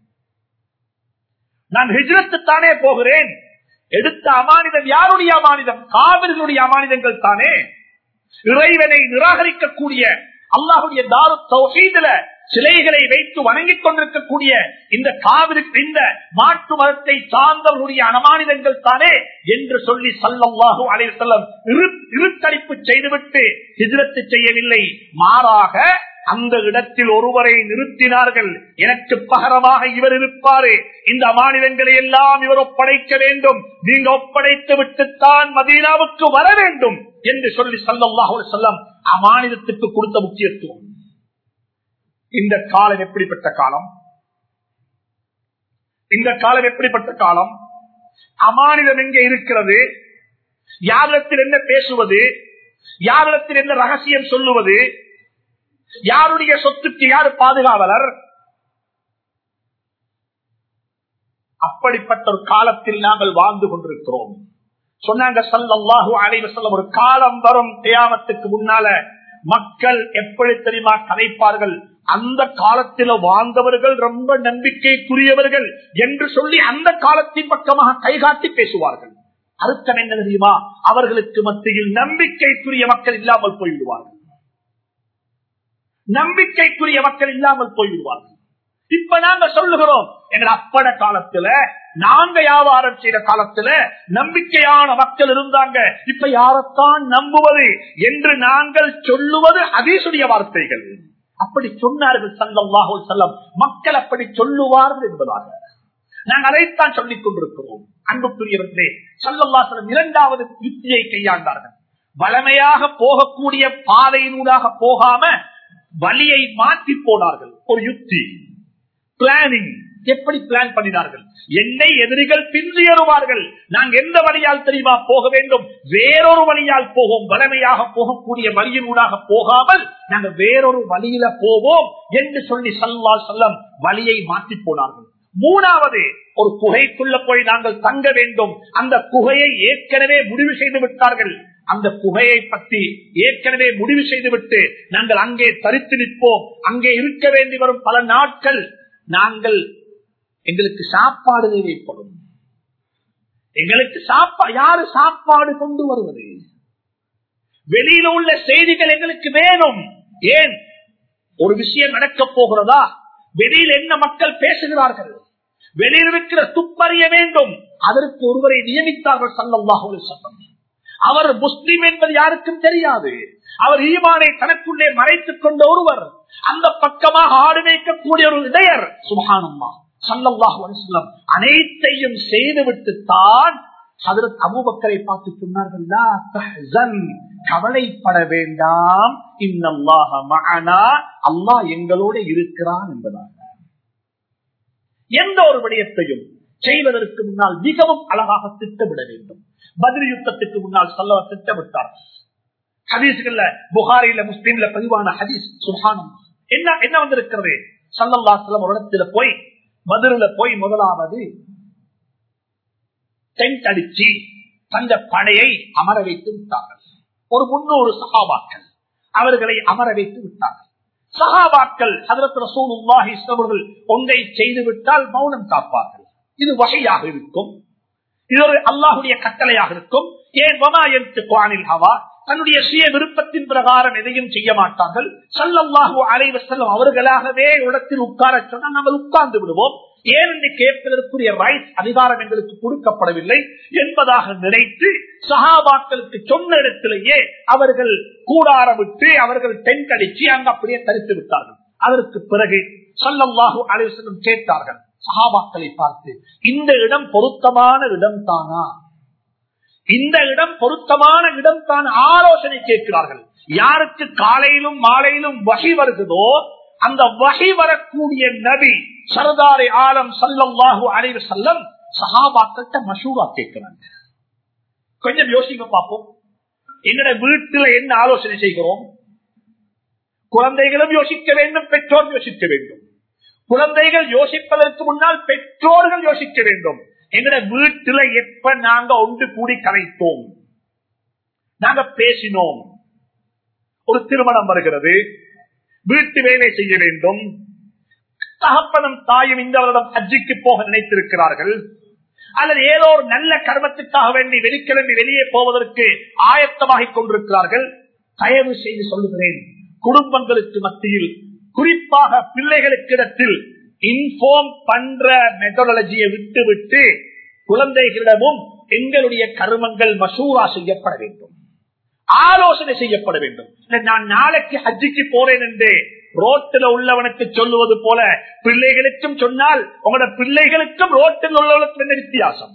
நான் ஹிஜ்ரத்து தானே போகிறேன் எடுத்த அமானிதம் யாருடைய அமானிதம் காவிர்களுடைய அமானிதங்கள் தானே இறைவனை நிராகரிக்கக்கூடிய அல்லாஹுடைய தாரு தௌஹீதுல சிலைகளை வைத்து வணங்கிக் கொண்டிருக்கக்கூடிய இந்த காவிரி இந்த மாட்டு மதத்தை சார்ந்தவர்களுடைய அனுமானிதங்கள் தானே என்று சொல்லி சல்லல்லாஹு அலைய செல்லம் இருத்தடிப்பு செய்துவிட்டு ஹிஜ்ரத்து செய்யவில்லை மாறாக அந்த இடத்தில் ஒருவரை நிறுத்தினார்கள் எனக்கு பகரமாக இவர் இருப்பாரு இந்த அமானிதங்களை எல்லாம் இவர் ஒப்படைக்க வேண்டும் நீங்க ஒப்படைத்து விட்டுத்தான் மதீனாவுக்கு வர வேண்டும் என்று சொல்லி சல்லாஹூ செல்லம் அமானிதத்துக்கு கொடுத்த முக்கியத்துவம் இந்த காலம் எப்படிப்பட்ட காலம் இந்த காலம் எப்படிப்பட்ட காலம் அமானிதம் எங்க இருக்கிறது யாரிடத்தில் என்ன பேசுவது யாரிடத்தில் என்ன ரகசியம் சொல்லுவது யாருடைய சொத்துக்கு யார் பாதுகாவலர் அப்படிப்பட்ட ஒரு காலத்தில் நாங்கள் வாழ்ந்து கொண்டிருக்கிறோம் சொன்னாங்க சல்லாஹூ அலைவசல்லம் ஒரு காலம் வரும் தியாமத்துக்கு முன்னால மக்கள் எப்படி தெரியுமா கதைப்பார்கள் அந்த காலத்தில் வாழ்ந்தவர்கள் ரொம்ப நம்பிக்கைக்குரியவர்கள் என்று சொல்லி அந்த காலத்தின் பக்கமாக கைகாட்டி பேசுவார்கள் அர்த்தம் என்ன தெரியுமா அவர்களுக்கு மத்தியில் நம்பிக்கைக்குரிய மக்கள் இல்லாமல் போய்விடுவார்கள் நம்பிக்கைக்குரிய மக்கள் இல்லாமல் போய்விடுவார்கள் இப்ப நாங்க சொல்லுகிறோம் எங்க அப்பட காலத்துல நாங்க வியாபாரம் செய்த காலத்துல நம்பிக்கையான மக்கள் இருந்தாங்க இப்ப யாரத்தான் நம்புவது என்று நாங்கள் சொல்லுவது அதீசுடைய வார்த்தைகள் அப்படி சொன்னார்கள் சல்லாஹூ செல்லம் மக்கள் அப்படி சொல்லுவார்கள் என்பதாக நாங்கள் அதைத்தான் சொல்லிக் கொண்டிருக்கிறோம் அன்புக்குரியவர்களே சல்லல்லாசலம் இரண்டாவது யுத்தியை கையாண்டார்கள் வளமையாக போகக்கூடிய பாதையினூடாக போகாம வழியை மாற்றி போனார்கள் ஒரு யுத்தி பிளானிங் எப்படி பிளான் பண்ணினார்கள் என்னை எதிரிகள் பின்றியறுவார்கள் நாங்கள் எந்த வழியால் தெரியுமா போக வேண்டும் வேறொரு வழியால் போவோம் வளமையாக போகக்கூடிய வழியினூடாக போகாமல் நாங்கள் வேறொரு வழியில போவோம் என்று சொல்லி சல்லா சொல்லம் வழியை மாற்றி போனார்கள் மூணாவது ஒரு குகைக்குள்ள போய் நாங்கள் தங்க வேண்டும் அந்த குகையை ஏற்கனவே முடிவு செய்து விட்டார்கள் அந்த குகையை பற்றி ஏற்கனவே முடிவு செய்துவிட்டு நாங்கள் அங்கே தரித்து நிற்போம் அங்கே இருக்க வேண்டி வரும் பல நாட்கள் நாங்கள் எங்களுக்கு சாப்பாடு தேவைப்படும் எங்களுக்கு சாப்பா யாரு சாப்பாடு கொண்டு வருவது வெளியில உள்ள செய்திகள் எங்களுக்கு வேணும் ஏன் ஒரு விஷயம் நடக்க போகிறதா வெளியில் என்ன மக்கள் பேசுகிறார்கள் வெளியில் இருக்கிற துப்பறிய வேண்டும் அதற்கு ஒருவரை நியமித்தார்கள் சல்லல்லாஹு சட்டம் அவர் முஸ்லிம் என்பது யாருக்கும் தெரியாது அவர் ஈமானை தனக்குள்ளே மறைத்துக் கொண்ட ஒருவர் அந்த பக்கமாக ஆடு வைக்கக்கூடிய ஒரு இடையர் சுபானம்மா சல்லல்லாஹு அலிஸ்லம் அனைத்தையும் செய்துவிட்டு தான் அதற்கு அபுபக்கரை பார்த்து சொன்னார்கள் கவலைப்பட வேண்டாம் இன்னல்லாக மகனா அல்லாஹ் எங்களோட இருக்கிறான் என்பதாக எந்த ஒரு விடயத்தையும் செய்வதற்கு முன்னால் மிகவும் அழகாக திட்டமிட வேண்டும் பதில் யுத்தத்துக்கு முன்னால் சொல்ல திட்டமிட்டார் ஹதீஸ்கள்ல புகாரில முஸ்லீம்ல பதிவான ஹதீஸ் சுஹானம் என்ன என்ன வந்திருக்கிறது சல்லல்லாஸ்லம் ஒரு இடத்துல போய் மதுரில போய் முதலாவது டென்ட் அடிச்சு தந்த படையை அமர வைத்து விட்டார்கள் ஒரு முன்னூறு சகாபாக்கள் அவர்களை அமர வைத்து விட்டார்கள் சகாபாக்கள் அதற்கு ரசூலுல்லாஹி அவர்கள் ஒன்றை செய்துவிட்டால் மௌனம் காப்பார்கள் இது வகையாக இருக்கும் இது ஒரு அல்லாஹுடைய கட்டளையாக இருக்கும் ஏன் வமாயத்து குவானில் ஹவா தன்னுடைய சுய விருப்பத்தின் பிரகாரம் எதையும் செய்ய மாட்டார்கள் சல்லல்லாஹு அலைவ செல்லும் அவர்களாகவே இடத்தில் உட்கார சொன்னால் நாங்கள் உட்கார்ந்து விடுவோம் ஏன் என்று கேட்பதற்குரிய ரைட் அதிகாரம் எங்களுக்கு கொடுக்கப்படவில்லை என்பதாக நினைத்து சகாபாக்களுக்கு சொன்ன இடத்திலேயே அவர்கள் கூடார விட்டு அவர்கள் டென்ட் அடிச்சு அங்கு அப்படியே தரித்து விட்டார்கள் அதற்கு பிறகு சல்லல்லாஹு அலைவசம் கேட்டார்கள் சகாபாக்களை பார்த்து இந்த இடம் பொருத்தமான இடம் தானா இந்த இடம் பொருத்தமான இடம் தான் ஆலோசனை கேட்கிறார்கள் யாருக்கு காலையிலும் மாலையிலும் வகை வருகிறதோ அந்த வகை வரக்கூடிய நபி சரதாரி ஆலம் சல்லல்லாஹு அலைவு செல்லம் சஹாபாக்கிட்ட மசூரா கேட்கிறாங்க கொஞ்சம் யோசிக்க பார்ப்போம் என்னோட வீட்டுல என்ன ஆலோசனை செய்கிறோம் குழந்தைகளும் யோசிக்க வேண்டும் பெற்றோர் யோசிக்க வேண்டும் குழந்தைகள் யோசிப்பதற்கு முன்னால் பெற்றோர்கள் யோசிக்க வேண்டும் எங்கட வீட்டுல எப்ப நாங்க ஒன்று கூடி கலைத்தோம் நாங்க பேசினோம் ஒரு திருமணம் வருகிறது வீட்டு வேலை செய்ய வேண்டும் தகப்பனும் தாயும் இந்த வருடம் ஹஜ்ஜிக்கு போக நினைத்திருக்கிறார்கள் அல்லது ஏதோ ஒரு நல்ல கர்மத்துக்காக வேண்டி வெளிக்கிழமை வெளியே போவதற்கு ஆயத்தமாகிக் கொண்டிருக்கிறார்கள் தயவு செய்து சொல்லுகிறேன் குடும்பங்களுக்கு மத்தியில் குறிப்பாக பிள்ளைகளுக்கு இடத்தில் இன்ஃபார்ம் பண்ற மெத்தடாலஜியை விட்டு விட்டு குழந்தைகளிடமும் எங்களுடைய கருமங்கள் மசூரா செய்யப்பட வேண்டும் ஆலோசனை செய்யப்பட வேண்டும் நான் நாளைக்கு ஹஜ்ஜிக்கு போறேன் என்று ரோட்டில் உள்ளவனுக்கு சொல்லுவது போல பிள்ளைகளுக்கும் சொன்னால் உங்களோட பிள்ளைகளுக்கும் ரோட்டில் உள்ளவனுக்கு என்ன வித்தியாசம்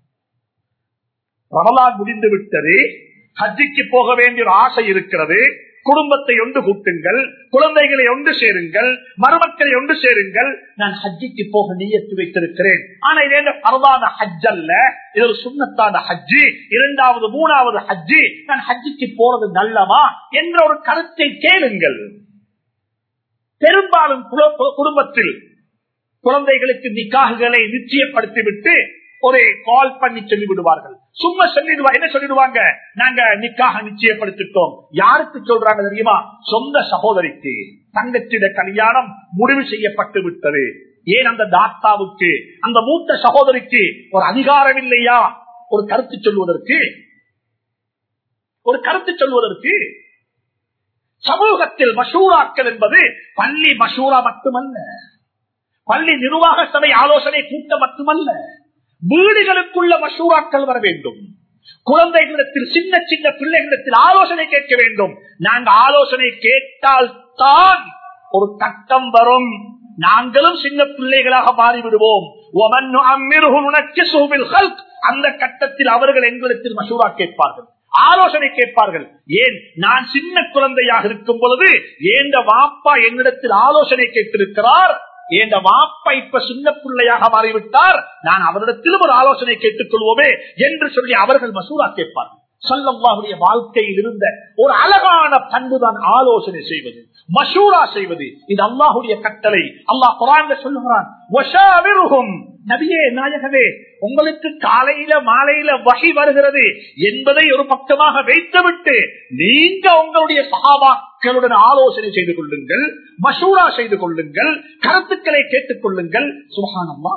ரமலான் முடிந்து விட்டது ஹஜ்ஜிக்கு போக வேண்டிய ஒரு ஆசை இருக்கிறது குடும்பத்தை ஒன்று கூட்டுங்கள் குழந்தைகளை ஒன்று சேருங்கள் மருமக்களை ஒன்று சேருங்கள் நான் ஹஜ்ஜிக்கு போக நீயத்து வைத்திருக்கிறேன் ஆனா இது என்ன பரவான ஹஜ் அல்ல இது ஒரு சுண்ணத்தான ஹஜ்ஜி இரண்டாவது மூணாவது ஹஜ்ஜி நான் ஹஜ்ஜிக்கு போறது நல்லவா என்ற ஒரு கருத்தை கேளுங்கள் பெரும்பாலும் குடும்பத்தில் குழந்தைகளுக்கு நிக்காகுகளை நிச்சயப்படுத்திவிட்டு ஒரு கால் பண்ணி சொல்லி விடுவார்கள் சும்மா சொல்லிடுவா என்ன சொல்லிடுவாங்க நாங்க நிக்காக நிச்சயப்படுத்திட்டோம் யாருக்கு சொல்றாங்க தெரியுமா சொந்த சகோதரிக்கு தங்கச்சிட கல்யாணம் முடிவு செய்யப்பட்டு விட்டது ஏன் அந்த தாத்தாவுக்கு அந்த மூத்த சகோதரிக்கு ஒரு அதிகாரம் இல்லையா ஒரு கருத்து சொல்வதற்கு ஒரு கருத்து சொல்வதற்கு சமூகத்தில் மசூராக்கள் என்பது பள்ளி மசூரா மட்டுமல்ல பள்ளி நிர்வாக சபை ஆலோசனை கூட்டம் மட்டுமல்ல வீடுகளுக்குள்ள மசூராக்கள் வர வேண்டும் குழந்தைகளிடத்தில் சின்ன சின்ன பிள்ளைகளிடத்தில் ஆலோசனை கேட்க வேண்டும் நாங்கள் ஆலோசனை கேட்டால் தான் ஒரு கட்டம் வரும் நாங்களும் சின்ன பிள்ளைகளாக மாறிவிடுவோம் அந்த கட்டத்தில் அவர்கள் எங்களிடத்தில் மசூரா கேட்பார்கள் ஆலோசனை கேட்பார்கள் ஏன் நான் சின்ன குழந்தையாக இருக்கும் பொழுது ஏந்த வாப்பா என்னிடத்தில் ஆலோசனை கேட்டிருக்கிறார் என் வாப்பா இப்ப சின்ன பிள்ளையாக மாறிவிட்டார் நான் அவரிடத்திலும் ஒரு ஆலோசனை கேட்டுக் கொள்வோமே என்று சொல்லி அவர்கள் மசூரா கேட்பார்கள் சொல்லம்மாவுடைய வாழ்க்கையில் இருந்த ஒரு அழகான பண்புதான் ஆலோசனை செய்வது மசூரா செய்வது இது அல்லாஹுடைய கட்டளை அல்லாஹ் குரான் சொல்லுகிறான் நபியே நாயகவே உங்களுக்கு காலையில மாலையில வகை வருகிறது என்பதை ஒரு பக்கமாக வைத்துவிட்டு நீங்க உங்களுடைய சகாபாக்களுடன் ஆலோசனை செய்து கொள்ளுங்கள் மசூரா செய்து கொள்ளுங்கள் கருத்துக்களை கேட்டுக் கொள்ளுங்கள் சுகானம்மா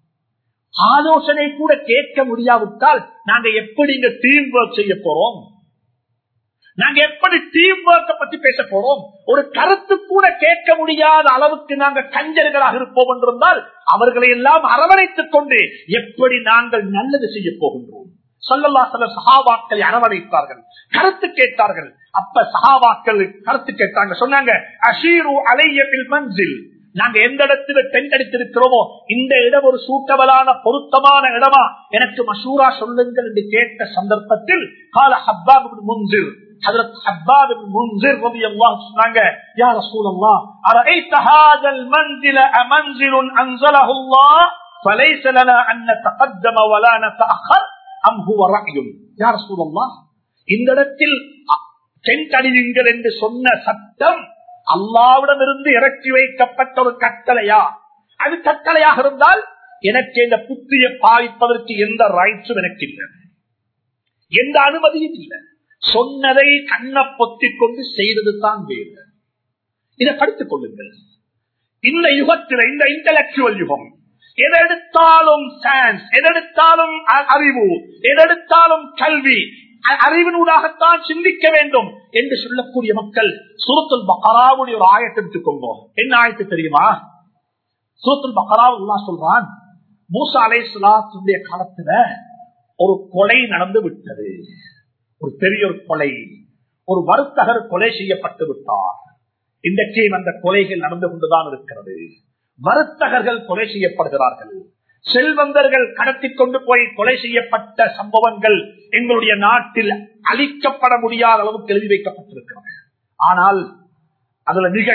ஆலோசனை கூட கேட்க முடியாவிட்டால் நாங்க எப்படி இங்க டீம் ஒர்க் செய்ய போறோம் நாங்க எப்படி டீம் ஒர்க்க பத்தி பேச போறோம் ஒரு கருத்து கூட கேட்க முடியாத அளவுக்கு நாங்க கஞ்சல்களாக இருப்போம் என்றிருந்தால் அவர்களை எல்லாம் அரவணைத்துக் கொண்டு எப்படி நாங்கள் நல்லது செய்ய போகின்றோம் சொல்லல்லா சில சகாபாக்களை அரவணைத்தார்கள் கருத்து கேட்டார்கள் அப்ப சகாபாக்கள் கருத்து கேட்டாங்க சொன்னாங்க அஷீரு அலையபில் மஞ்சில் நாங்க எந்த இடத்துல டென்ட் அடித்திருக்கிறோமோ இந்த இடம் ஒரு சூட்டவலான பொருத்தமான இடமா எனக்கு மசூரா சொல்லுங்கள் என்று கேட்ட சந்தர்ப்பத்தில் கால ஹப்பாப் முன்சிர் حضرت حباب بن منذر رضي الله عنه يا رسول الله أرأيت هذا المنزل أمنزل أنزله الله فليس لنا أن نتقدم ولا نتأخر أم هو رأي يا رسول الله இந்த இடத்தில் டென்ட் அடியுங்கள் என்று சொன்ன சட்டம் அல்லாவிடம் இருந்து இறக்கி வைக்கப்பட்ட ஒரு கட்டளையா அது கட்டளையாக இருந்தால் எனக்கு இந்த புத்தியை பாவிப்பதற்கு எந்த ரைட்ஸும் எனக்கு இல்லை எந்த அனுமதியும் இல்லை சொன்னதை கண்ண பொத்திக் கொண்டு செய்தது தான் வேறு இதை படித்துக் கொள்ளுங்கள் இந்த யுகத்தில் இந்த இன்டலக்சுவல் யுகம் எதெடுத்தாலும் சயின்ஸ் எதெடுத்தாலும் அறிவு எதெடுத்தாலும் கல்வி அறிவினூடாகத்தான் சிந்திக்க வேண்டும் என்று சொல்லக்கூடிய மக்கள் சுருத்துல் பக்கராவுடைய ஒரு ஆயத்தை எடுத்துக்கோங்க என்ன ஆயத்து தெரியுமா சுருத்துல் பக்கராவுல்லா சொல்றான் மூசா அலை சுலாத்துடைய காலத்துல ஒரு கொலை நடந்து விட்டது ஒரு பெரிய ஒரு கொலை ஒரு வர்த்தகர் கொலை செய்யப்பட்டு விட்டார் இன்றைக்கு அந்த கொலைகள் நடந்து கொண்டுதான் இருக்கிறது வர்த்தகர்கள் கொலை செய்யப்படுகிறார்கள் செல்வந்தர்கள் கடத்தி கொண்டு போய் கொலை செய்யப்பட்ட சம்பவங்கள் எங்களுடைய நாட்டில் அழிக்கப்பட முடியாத அளவுக்கு எழுதி வைக்கப்பட்டிருக்கிறது ஆனால் அதுல மிக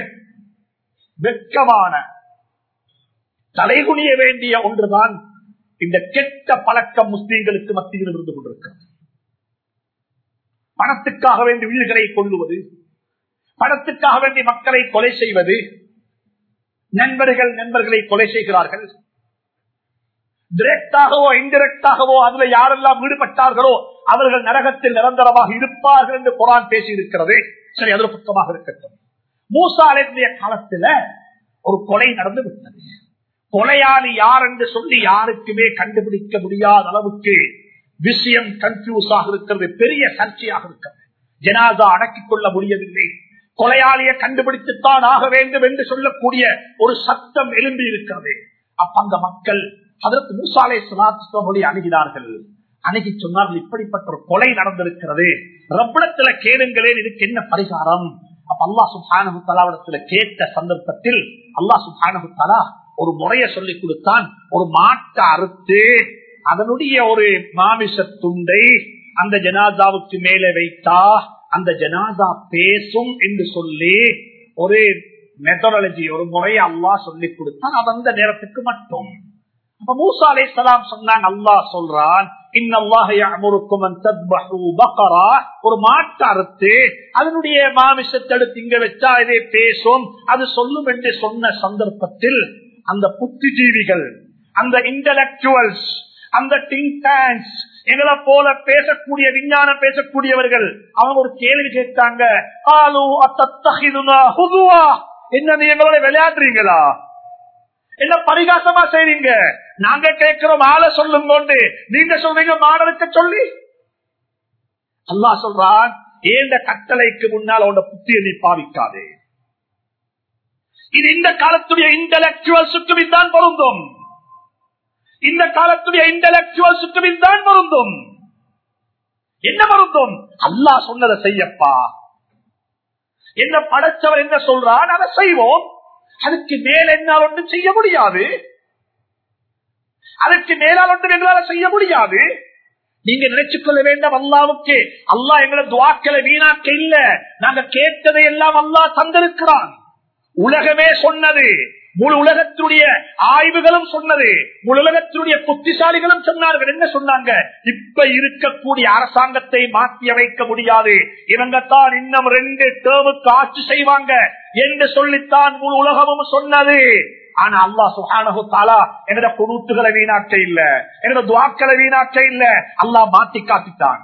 வெட்கமான தலைகுனிய வேண்டிய ஒன்றுதான் இந்த கெட்ட பழக்கம் முஸ்லீம்களுக்கு மத்தியில் இருந்து கொண்டிருக்கிறது பணத்துக்காக வேண்டி உயிர்களை கொள்ளுவது பணத்துக்காக வேண்டி மக்களை கொலை செய்வது நண்பர்கள் நண்பர்களை கொலை செய்கிறார்கள் டிரெக்டாகவோ இன்டிரெக்டாகவோ அதுல யாரெல்லாம் ஈடுபட்டார்களோ அவர்கள் நரகத்தில் நிரந்தரமாக இருப்பார்கள் என்று குரான் பேசி இருக்கிறது சரி அது பக்கமாக இருக்கட்டும் மூசாலைய காலத்துல ஒரு கொலை நடந்து விட்டது கொலையாளி யார் என்று சொல்லி யாருக்குமே கண்டுபிடிக்க முடியாத அளவுக்கு விஷயம் கன்ஃபியூஸ் ஆக இருக்கிறது பெரிய சர்ச்சையாக இருக்கிறது ஜனாதா அடக்கிக் கொள்ள முடியவில்லை கொலையாளியை கண்டுபிடித்துத்தான் ஆக வேண்டும் என்று சொல்லக்கூடிய ஒரு சத்தம் எழும்பி இருக்கிறது அப்ப அந்த மக்கள் அதற்கு மூசாலை சுனாமொழி அணுகினார்கள் அணுகி சொன்னார்கள் இப்படிப்பட்ட ஒரு கொலை நடந்திருக்கிறது ரப்படத்துல கேளுங்களேன் இதுக்கு என்ன பரிகாரம் அப்ப அல்லா சுபானு தலாவிடத்துல கேட்ட சந்தர்ப்பத்தில் அல்லா சுபானு தலா ஒரு முறைய சொல்லி கொடுத்தான் ஒரு மாட்டை அறுத்து அதனுடைய ஒரு மாமிச துண்டை அந்த ஜனாதாவுக்கு மேலே வைத்தா அந்த ஜனாதா பேசும் என்று சொல்லி ஒரு மெத்தடாலஜி ஒரு முறையை அல்லா சொல்லி கொடுத்தான் அது அந்த நேரத்துக்கு மட்டும் அப்ப மூசா அலை சலாம் சொன்னாங்க அல்லா சொல்றான் ஒரு மாட்டு அறுத்து அதனுடைய மாமிசத்தை எடுத்து இங்க வச்சா இதே பேசும் அது சொல்லும் என்று சொன்ன சந்தர்ப்பத்தில் அந்த புத்திஜீவிகள் அந்த இன்டலக்சுவல்ஸ் அந்த திங்க் டேங்க்ஸ் எங்களை போல பேசக்கூடிய விஞ்ஞானம் பேசக்கூடியவர்கள் அவங்க ஒரு கேள்வி கேட்டாங்க என்ன நீங்களோட விளையாடுறீங்களா என்ன பரிகாசமா செய்றீங்க நாங்க கேட்கிறோம் ஆளை சொல்லும் கொண்டு நீங்க சொல்றீங்க மாடலுக்கு சொல்லி அல்லா சொல்றான் ஏந்த கட்டளைக்கு முன்னால் அவனோட புத்தியை நீ பாவிக்காதே இது இந்த காலத்துடைய இன்டலக்சுவல்ஸுக்கு தான் பொருந்தும் இந்த காலத்துடைய இன்டலக்சுவல்ஸுக்கு தான் பொருந்தும் என்ன பொருந்தும் அல்லாஹ் சொன்னதை செய்யப்பா என்ன படைச்சவர் என்ன சொல்றான் அதை செய்வோம் அதுக்கு மேல் என்னால் ஒன்றும் செய்ய முடியாது அதற்கு மேலால் ஒன்றும் எங்களால செய்ய முடியாது நீங்க நினைச்சுக் கொள்ள வேண்டாம் அல்லாவுக்கு அல்லாஹ் எங்களை துவாக்களை வீணாக்க இல்ல நாங்க கேட்டதை எல்லாம் அல்லாஹ் தந்திருக்கிறான் உலகமே சொன்னது முழு உலகத்தினுடைய ஆய்வுகளும் சொன்னது முழு உலகத்தினுடைய புத்திசாலிகளும் சொன்னார்கள் என்ன சொன்னாங்க இப்ப இருக்கக்கூடிய அரசாங்கத்தை மாற்றி அமைக்க முடியாது இவங்கத்தான் இன்னும் ரெண்டு டேர்முக்கு ஆட்சி செய்வாங்க என்று சொல்லித்தான் முழு உலகமும் சொன்னது ஆனா அல்லா சுஹானஹு தாலா என்னோட குருத்துகளை வீணாக்க இல்ல என்னோட துவாக்களை வீணாக்க இல்ல அல்லா மாத்தி காட்டிட்டான்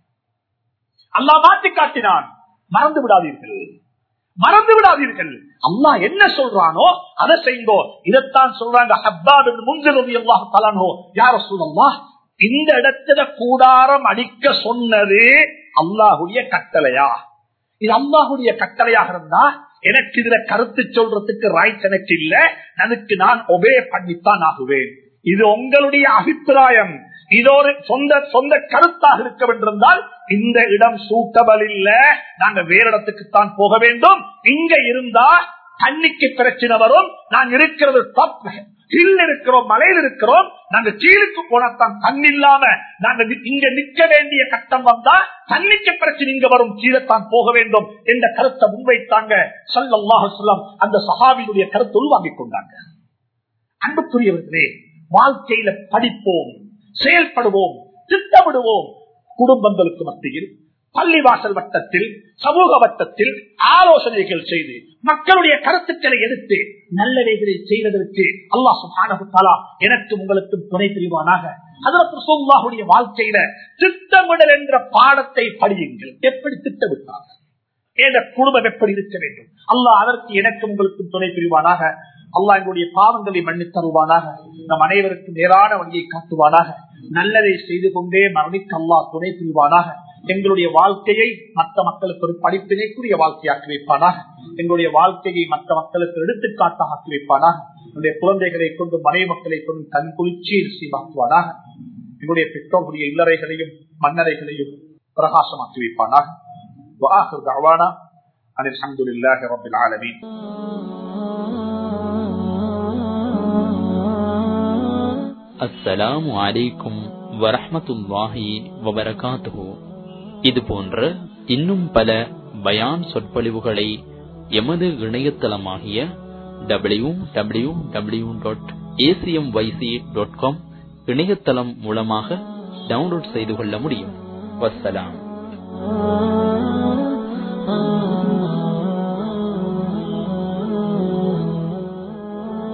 அல்லா மாத்தி காட்டினான் மறந்து விடாதீர்கள் மறந்து விடாதீர்கள் அல்லாஹ் என்ன சொல்றானோ அதை செய்யுங்கோ இதைத்தான் சொல்றாங்க ஹப்பாத் முன்சிரதி அல்லாஹ் தலானோ யார சொல்லலாம் இந்த இடத்துல கூடாரம் அடிக்க சொன்னது அல்லாஹுடைய கட்டளையா இது அல்லாஹுடைய கட்டளையாக இருந்தா எனக்கு இதுல கருத்து சொல்றதுக்கு ரைட் எனக்கு இல்ல எனக்கு நான் ஒபே பண்ணித்தான் ஆகுவேன் இது உங்களுடைய அபிப்பிராயம் இது ஒரு சொந்த சொந்த கருத்தாக இருக்க வேண்டியிருந்தால் இந்த இடம் சூட்டபல் இல்ல நாங்க வேற இடத்துக்குத்தான் போக வேண்டும் இங்க இருந்தா தண்ணிக்கு பிரச்சனை வரும் நாங்க இருக்கிறது தப்பு ஹில் இருக்கிறோம் மலையில் இருக்கிறோம் நாங்க கீழுக்கு போனாத்தான் தண்ணி இல்லாம நாங்க இங்க நிக்க வேண்டிய கட்டம் வந்தா தண்ணிக்கு பிரச்சனை இங்க வரும் கீழத்தான் போக வேண்டும் என்ற கருத்தை முன்வைத்தாங்க சல்லாஹ் சொல்லம் அந்த சஹாவினுடைய கருத்து உள்வாங்கிக் கொண்டாங்க அன்புக்குரியவர்களே வாழ்க்கையில படிப்போம் செயல்படுவோம் திட்டமிடுவோம் குடும்பங்களுக்கு மத்தியில் பள்ளிவாசல் வட்டத்தில் சமூக வட்டத்தில் ஆலோசனைகள் செய்து மக்களுடைய கருத்துக்களை எடுத்து நல்லவைகளை செய்வதற்கு அல்லாஹ் சுபானகுத்தாலா எனக்கும் உங்களுக்கும் துணை புரிவானாக அதற்கு வாழ்க்கையில திட்டமிடல் என்ற பாடத்தை படியுங்கள் எப்படி திட்டமிட்டாங்க என்ற குடும்பம் எப்படி இருக்க வேண்டும் அல்லாஹ் அதற்கு எனக்கும் உங்களுக்கும் துணை புரிவானாக அல்லாஹ் எங்களுடைய பாவங்களை மன்னித் தருவானாக நம் அனைவருக்கும் நேரான வழியை காட்டுவானாக நல்லதை செய்து கொண்டே மரணிக்க அல்லாஹ் துணை புரிவானாக எங்களுடைய வாழ்க்கையை மற்ற மக்களுக்கு ஒரு படிப்பினைக்குரிய வாழ்க்கையாக்கி வைப்பானாக எங்களுடைய வாழ்க்கையை மற்ற மக்களுக்கு எடுத்துக்காட்டாக ஆக்கி வைப்பானாக என்னுடைய குழந்தைகளை கொண்டு மனை மக்களை கொண்டு கண் குளிர்ச்சியில் சீமாக்குவானாக எங்களுடைய பெற்றோருடைய இல்லறைகளையும் மன்னரைகளையும் பிரகாசமாக்கி வைப்பானாக وآخر دعوانا أن الحمد لله رب العالمين அஸ்ஸலாமு அலைக்கும் வரஹ்மத்துல்லாஹி வபரகாத்துஹு இது போன்ற இன்னும் பல பயான் சொற்பொழிவுகளை எமது இணையதளமாகிய W W W dot ACM YC dot com இணையதளம் மூலமாக டவுன்லோட் செய்து கொள்ள முடியும் வசலாம்